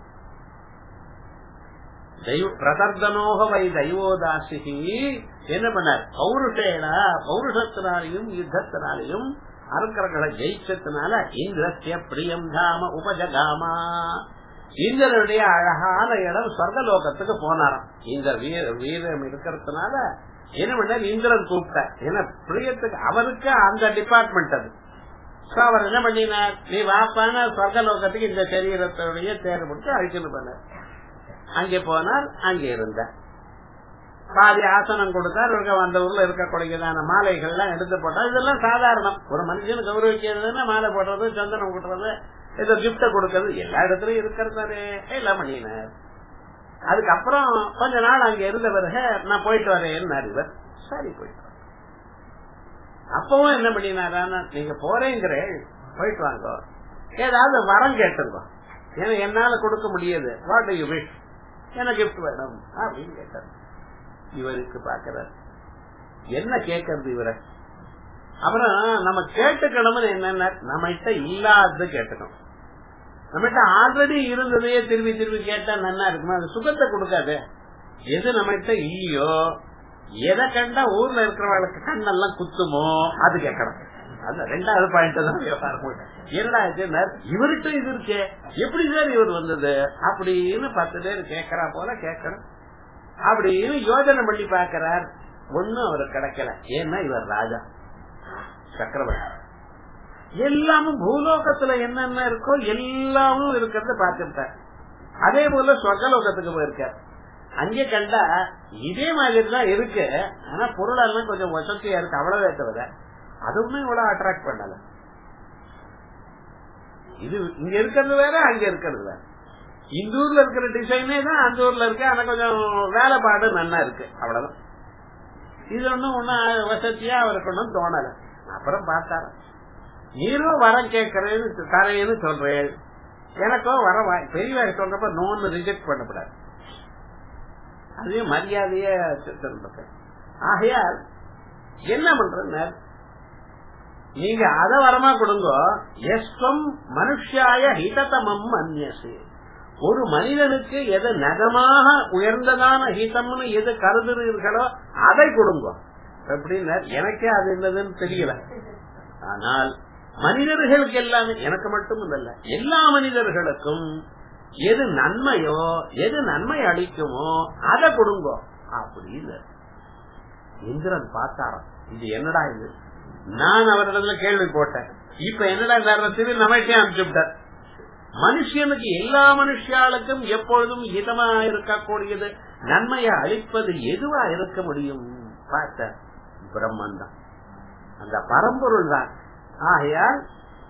பிரதர்தனோக வை தெய்வோதாசிகி என்ன பண்ணார் பௌருஷேனா பௌருஷத்தினாலையும் யுத்தத்தினாலையும் அரக்கர்களை ஜெயிச்சதுனால இந்திரத்திய பிரியம் தாம உபஜகாமா இந்திரனுடைய அழகான இடம் சொர்க்கலோகத்துக்கு போனாராம் இந்த வீர வீரம் இருக்கிறதுனால என்ன பண்ணார் இந்திரன் கூப்பிட்டார் ஏன்னா பிரியத்துக்கு அவருக்கு அந்த டிபார்ட்மெண்ட் அது அவர் என்ன பண்ணினார் நீ வாப்பான சொர்க்கலோகத்துக்கு இந்த சரீரத்துடைய தேர்வு முடிச்சு அழிச்சுன்னு பண்ணார் அங்கே போனார் அங்கே இருந்தார் பாதி ஆசனம் கொடுத்தார் அந்த ஊர்ல இருக்கக்கூடியதான மாலைகள்லாம் எடுத்து போட்டார் இதெல்லாம் சாதாரணம் ஒரு மனுஷன் கௌரவிக்கிறதுன்னா மாலை போடுறது சந்தனம் கொடுறது ஏதோ கிப்ட கொடுக்கறது எல்லா இடத்துலயும் இருக்கிறது எல்லாம் பண்ணினார் அதுக்கப்புறம் கொஞ்ச நாள் அங்க இருந்த பிறகு நான் போயிட்டு வரேன் இவர் சரி போயிட்டு அப்பவும் என்ன பண்ணினாரா நீங்க போறேங்கிற போயிட்டு வாங்க ஏதாவது வரம் கேட்டுங்க ஏன்னா என்னால கொடுக்க முடியாது வாட் யூ விஷ் எனக்கு கிஃப்ட் வேணும் அப்படின்னு கேட்டார் இவருக்கு பாக்கிறார் என்ன கேட்கறது இவரை அப்புறம் நம்ம கேட்டுக்கணும்னு என்னன்னா நம்மகிட்ட இல்லாதது கேட்டுக்கணும் நம்மகிட்ட ஆல்ரெடி இருந்ததையே திரும்பி திரும்பி கேட்டா நல்லா இருக்குமா அது சுகத்தை கொடுக்காது எது நம்மகிட்ட இல்லையோ எதை கண்டா ஊர்ல இருக்கிறவங்களுக்கு கண்ணெல்லாம் குத்துமோ அது கேட்கணும் அந்த ரெண்டாவது பாயிண்ட் தான் விவகாரம் என்னடா இவர்கிட்ட இது இருக்கே எப்படி சார் இவர் வந்தது அப்படின்னு பத்து பேர் கேட்கறா போல கேட்கணும் அப்படின்னு யோஜனை பண்ணி பாக்கிறார் ஒன்னும் அவர் கிடைக்கல ஏன்னா இவர் ராஜா சக்கரவர்த்தி எல்லாமும் பூலோகத்துல என்னென்ன இருக்கோ எல்லாமும் இருக்கிறத பார்த்துட்டார் அதே போல சொர்க்கலோகத்துக்கு போயிருக்கார் அங்கே கண்டா இதே மாதிரி தான் இருக்கு ஆனா பொருளெல்லாம் கொஞ்சம் வசதியா இருக்கு அவ்வளவே தவிர அதுவுமே இவ்வளவு அட்ராக்ட் பண்ணல இது இங்க இருக்கிறது வேற அங்க இருக்கிறது வேற இந்த ஊர்ல இருக்கிற டிசைனே தான் அந்த ஊர்ல இருக்கு ஆனா கொஞ்சம் வேலைப்பாடு நல்லா இருக்கு அவ்வளவுதான் இது ஒண்ணும் ஒன்னும் வசதியா அவருக்கு ஒன்னும் தோணல அப்புறம் பார்த்தாரு நீரும் வரம் கேட்கறேன்னு தரேன்னு சொல்றேன் எனக்கோ வர பெரியவா சொல்றப்ப நோன்னு ரிஜெக்ட் பண்ணக்கூடாது அதையும் மரியாதைய சொல்றேன் ஆகையால் என்ன பண்ற நீங்க அத வரமா கொடுங்க எஸ்வம் மனுஷாய ஹிததமம் அந்நியசு ஒரு மனிதனுக்கு எது நகமாக உயர்ந்ததான ஹிதம்னு எது கருதுறீர்களோ அதை கொடுங்க எப்படின்னா எனக்கே அது என்னதுன்னு தெரியல ஆனால் மனிதர்களுக்கு எல்லாமே எனக்கு மட்டும் இல்ல எல்லா மனிதர்களுக்கும் எது நன்மையோ எது நன்மை அளிக்குமோ அதை கொடுங்க அப்படின்னு இந்திரன் பார்த்தாராம் இது என்னடா இது நான் அவரிடத்துல கேள்வி போட்டேன் இப்ப என்னடா திரு நமக்கே அனுப்பிச்சுட்டார் மனுஷனுக்கு எல்லா மனுஷாளுக்கும் எப்பொழுதும் இதமா இருக்கக்கூடியது நன்மையை அளிப்பது எதுவா இருக்க முடியும் பார்த்த பிரம்மன் தான் அந்த பரம்பொருள் தான் ஆகையால்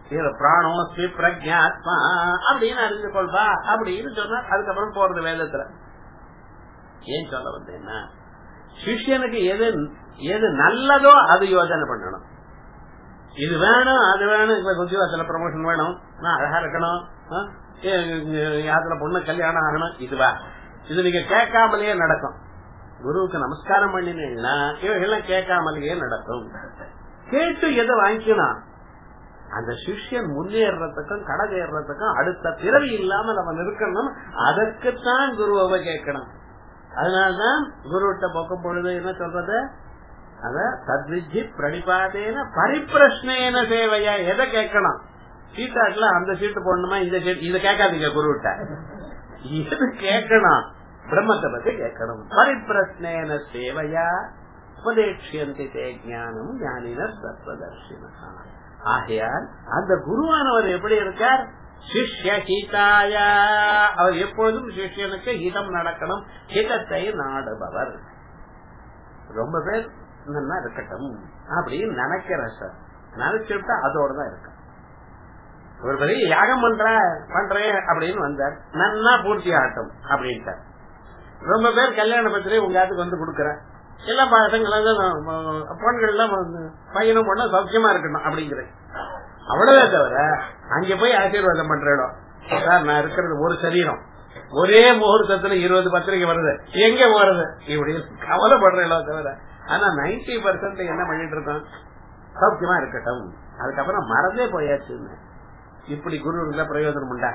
இதுல பிராணோஸ்மி பிரஜாத்மா அப்படின்னு அறிந்து கொள்வா அப்படின்னு சொன்னா அதுக்கப்புறம் போறது வேதத்துல ஏன் சொல்ல வந்தேன்னா சிஷ்யனுக்கு எது எது நல்லதோ அது யோசனை பண்ணணும் இது வேணும் அது வேணும் இப்ப குஜராத்ல ப்ரமோஷன் வேணும் நான் அழகா இருக்கணும் யாத்திர பொண்ணு கல்யாணம் ஆகணும் இதுவா இது நீங்க கேட்காமலேயே நடக்கும் குருவுக்கு நமஸ்காரம் பண்ணினீங்கன்னா இவைகள்லாம் கேட்காமலேயே நடக்கும் கேட்டு எதை வாங்கிக்கணும் அந்த சிஷ்யன் முன்னேறதுக்கும் கடதேறதுக்கும் அடுத்த பிறவி இல்லாமல் அவன் இருக்கணும் அதற்குத்தான் குருவை கேட்கணும் அதனால்தான் குருவிட்ட போக்கும் பொழுது என்ன சொல்றது அத தத்விஜி பிரணிபாதேன பரிப்பிரஷ்னேன சேவையா எதை கேட்கணும் சீட்டாட்ல அந்த சீட்டு போடணுமா இந்த சீட் இதை கேட்காதீங்க குருவிட்ட எது கேட்கணும் பிரம்மத்தை பத்தி கேட்கணும் பரிப்பிரஷ்னேன சேவையா உபதேட்சியந்தி தே ஜானம் ஞானின தத்துவதர்ஷினா ஆகையால் அந்த குருவானவர் எப்படி இருக்கார் சிஷ்ய ஹிதாய அவர் எப்பொழுதும் சிஷ்யனுக்கு ஹிதம் நடக்கணும் ஹிதத்தை நாடுபவர் ரொம்ப பேர் நல்லா இருக்கட்டும் அப்படின்னு நினைக்கிற சார் நினைச்சுட்டா அதோட தான் இருக்க ஒரு பெரிய யாகம் பண்ற பண்றேன் அப்படின்னு வந்தார் நன்னா பூர்த்தி ஆகட்டும் அப்படின்ட்டார் ரொம்ப பேர் கல்யாண பத்திரிகை உங்க ஆத்துக்கு வந்து கொடுக்கற எல்லா பசங்களும் பொண்கள் எல்லாம் பையனும் பொண்ணு சௌக்கியமா இருக்கணும் அப்படிங்கிறேன் அவ்வளவே தவிர அங்க போய் ஆசீர்வாதம் பண்ற இடம் சார் நான் இருக்கிறது ஒரு சரீரம் ஒரே முகூர்த்தத்துல இருபது பத்திரிகை வருது எங்க போறது இப்படி கவலைப்படுற இடம் தவிர ஆனா நைன்டி பர்சன்ட் என்ன பண்ணிட்டு இருக்கோம் சௌக்கியமா இருக்கட்டும் அதுக்கப்புறம் மறந்தே போயாச்சுன்னு இப்படி குரு பிரயோஜனம் உண்டா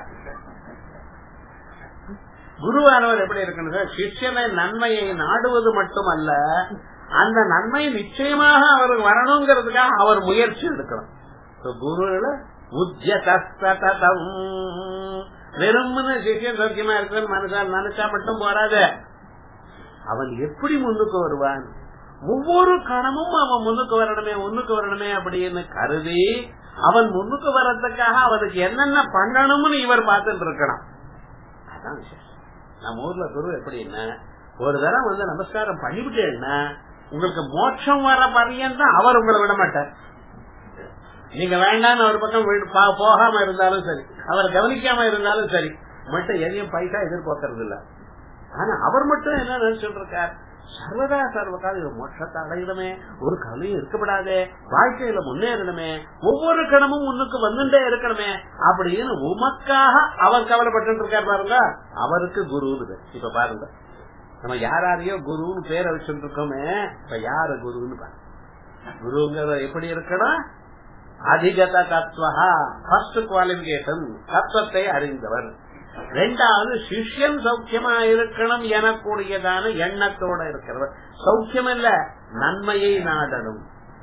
குருவானவர் எப்படி இருக்கணும் சிஷ்யனை நன்மையை நாடுவது மட்டுமல்ல அந்த நன்மை நிச்சயமாக அவருக்கு வரணுங்கிறதுக்காக அவர் முயற்சி எடுக்கணும் குருல உத்தியதம் வெறும்னு சிஷியன் சௌக்கியமா இருக்கிற மனுஷா நினைச்சா மட்டும் போறாத அவன் எப்படி முன்னுக்கு வருவான் ஒவ்வொரு கணமும் அவன் முன்னுக்கு வரணுமே முன்னுக்கு வரணுமே அப்படின்னு கருதி அவன் முன்னுக்கு வர்றதுக்காக அவனுக்கு என்னென்ன பண்ணணும்னு இவர் பார்த்துட்டு இருக்கணும் அதான் விசேஷம் நம்ம ஊர்ல குரு எப்படின்னா ஒரு தரம் வந்து நமஸ்காரம் பண்ணிவிட்டேன்னா உங்களுக்கு மோட்சம் வர பரியந்தான் அவர் உங்களை விட மாட்டார் நீங்க வேண்டாம்னு ஒரு பக்கம் போகாம இருந்தாலும் சரி அவர் கவனிக்காம இருந்தாலும் சரி மட்டும் எதையும் பைசா எதிர்பார்க்கறது இல்ல ஆனா அவர் மட்டும் என்ன நினைச்சுட்டு இருக்கார் சர்வதா சர்வகால இது மோட்சத்தை அடையணுமே ஒரு கவலையும் இருக்கப்படாதே வாழ்க்கையில முன்னேறணுமே ஒவ்வொரு கணமும் முன்னுக்கு வந்துட்டே இருக்கணுமே அப்படின்னு உமக்காக அவர் கவலைப்பட்டு இருக்கார் பாருங்க அவருக்கு குருன்னு இப்ப பாருங்க நம்ம யாரையோ குருன்னு பேரை வச்சுட்டு இருக்கோமே இப்ப யாரு குருன்னு பாருங்க குருங்கிற எப்படி இருக்கணும் அதிகத தத்துவா ஃபர்ஸ்ட் குவாலிபிகேஷன் தத்துவத்தை அறிந்தவர் ரெண்டாவது சிஷ்யன் சௌக்கியமா இருக்கணும் எனக்கூடியதான எண்ணத்தோட இருக்கிறவர் சௌக்கியம் இல்ல நன்மையை நாடணும்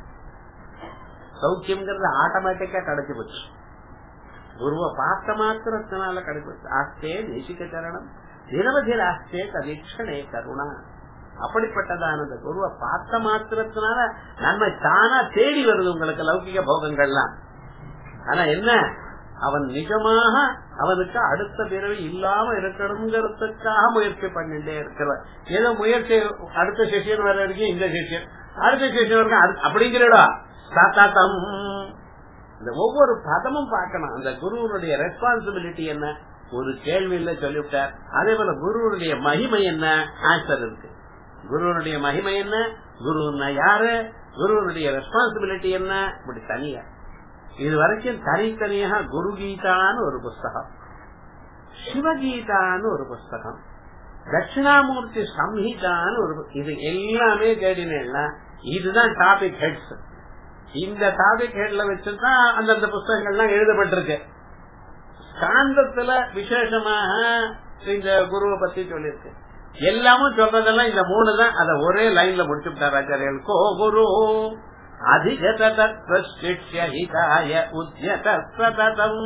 சௌக்கியம்ங்கிறது ஆட்டோமேட்டிக்கா கிடைச்சு போச்சு குருவை பார்த்த மாத்திரத்தினால கிடைச்சு ஆஸ்தே தேசிக சரணம் நிரவதில் ஆஸ்தே கதீட்சணே கருணா அப்படிப்பட்டதான அந்த குருவை பார்த்த மாத்திரத்தினால நன்மை தானா தேடி வருது உங்களுக்கு லௌகிக போகங்கள்லாம் ஆனா என்ன அவன் நிஜமாக அவனுக்கு அடுத்த பிறவி இல்லாம இருக்கணுங்கிறதுக்காக முயற்சி பண்ணிட்டே இருக்கிறார் ஏதோ முயற்சி அடுத்த செஷன் வர வரைக்கும் இந்த செஷன் அடுத்த செஷன் வரைக்கும் அப்படிங்கிறடா சததம் இந்த ஒவ்வொரு பதமும் பார்க்கணும் அந்த குருவனுடைய ரெஸ்பான்சிபிலிட்டி என்ன ஒரு கேள்வியில சொல்லிவிட்டார் அதே போல குருவனுடைய மகிமை என்ன ஆன்சர் இருக்கு குருவனுடைய மகிமை என்ன குருன்னா யாரு குருவனுடைய ரெஸ்பான்சிபிலிட்டி என்ன இப்படி தனியா இது வரைக்கும் தனித்தனியாக குரு கீதான்னு ஒரு புஸ்தகம் சிவகீதான்னு ஒரு புஸ்தகம் தட்சிணாமூர்த்தி சம்ஹிதான்னு ஒரு இது எல்லாமே தேடினேன்னா இதுதான் டாபிக் ஹெட்ஸ் இந்த டாபிக் ஹெட்ல வச்சுதான் அந்தந்த புஸ்தகங்கள்லாம் எழுதப்பட்டிருக்கு காந்தத்துல விசேஷமாக இந்த குருவை பத்தி சொல்லியிருக்கு எல்லாமும் சொல்றதெல்லாம் இந்த மூணு தான் அதை ஒரே லைன்ல முடிச்சு விட்டார் ஆச்சாரியர்கள் கோ குரு அதிகதாய உத்தியத சததம்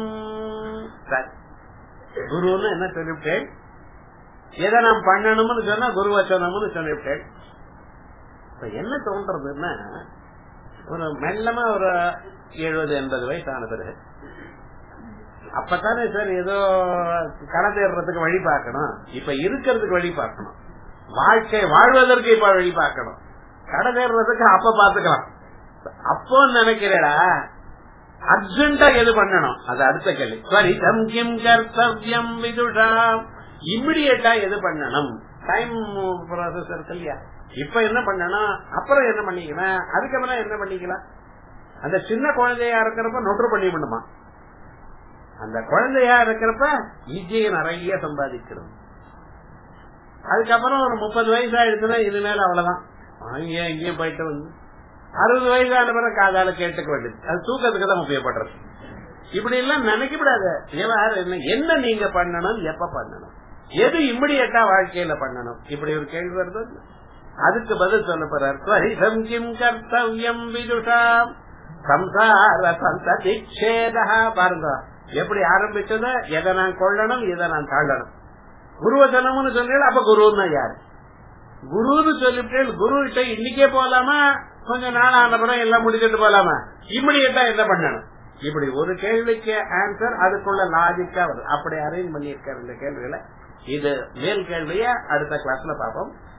குருன்னு என்ன சொல்லிவிட்டேன் எதை நாம் பண்ணணும்னு சொன்னா குருவச்சனம்னு சொல்லிவிட்டேன் என்ன தோன்றதுன்னா ஒரு மெல்லமா ஒரு எழுபது எண்பது வயசு ஆன பிறகு அப்பதானே சார் ஏதோ கடை தேடுறதுக்கு வழி பார்க்கணும் இப்ப இருக்கிறதுக்கு வழி பார்க்கணும் வாழ்க்கை வாழ்வதற்கு இப்ப வழி பார்க்கணும் கடை தேடுறதுக்கு அப்ப பாத்துக்கலாம் அப்போ நினைக்கிறடா அர்ஜென்டா எது பண்ணணும் அது அடுத்த கேள்வி ஸ்வரிதம் கிம் கர்த்தவியம் விதுஷா இம்மிடியட்டா எது பண்ணணும் டைம் ப்ராசஸ் இருக்கு இல்லையா இப்ப என்ன பண்ணணும் அப்புறம் என்ன பண்ணிக்கலாம் அதுக்கப்புறம் என்ன பண்ணிக்கலாம் அந்த சின்ன குழந்தையா இருக்கிறப்ப நொற்று பண்ணி பண்ணுமா அந்த குழந்தையா இருக்கிறப்ப விஜய நிறைய சம்பாதிக்கிறது அதுக்கப்புறம் ஒரு முப்பது வயசு ஆயிடுச்சுன்னா இது மேல அவ்வளவுதான் அங்கேயும் இங்கேயும் போயிட்டு வந்து அறுபது வயசு ஆன பிறகு காதால கேட்டுக்க வேண்டியது அது தூக்கத்துக்கு தான் உபயோகப்படுறது இப்படி எல்லாம் நினைக்கப்படாது என்ன என்ன நீங்க பண்ணணும் எப்ப பண்ணணும் எது இம்மிடியட்டா வாழ்க்கையில பண்ணணும் இப்படி ஒரு கேள்வி வருது அதுக்கு பதில் சொல்ல போறார் ஸ்வரிதம் கிம் கர்த்தவியம் விதுஷாம் சம்சார சந்ததி பாருங்க எப்படி ஆரம்பிச்சத எதை நான் கொள்ளணும் இதை நான் தாண்டணும் குருவசனம்னு சொல்றீங்க அப்ப குருன்னா யாரு குருன்னு சொல்லிவிட்டேன் குரு கிட்ட இன்னைக்கே போலாமா கொஞ்ச நாள் ஆன பிறகு எல்லாம் முடிச்சுட்டு போலாமா இம்மிடியட்டா என்ன பண்ணணும் இப்படி ஒரு கேள்விக்கு ஆன்சர் அதுக்குள்ள லாஜிக்கா வரும் அப்படி அரேஞ்ச் பண்ணியிருக்காரு இந்த கேள்வியில இது மேல் கேள்விய அடுத்த கிளாஸ்ல பார்ப்போம்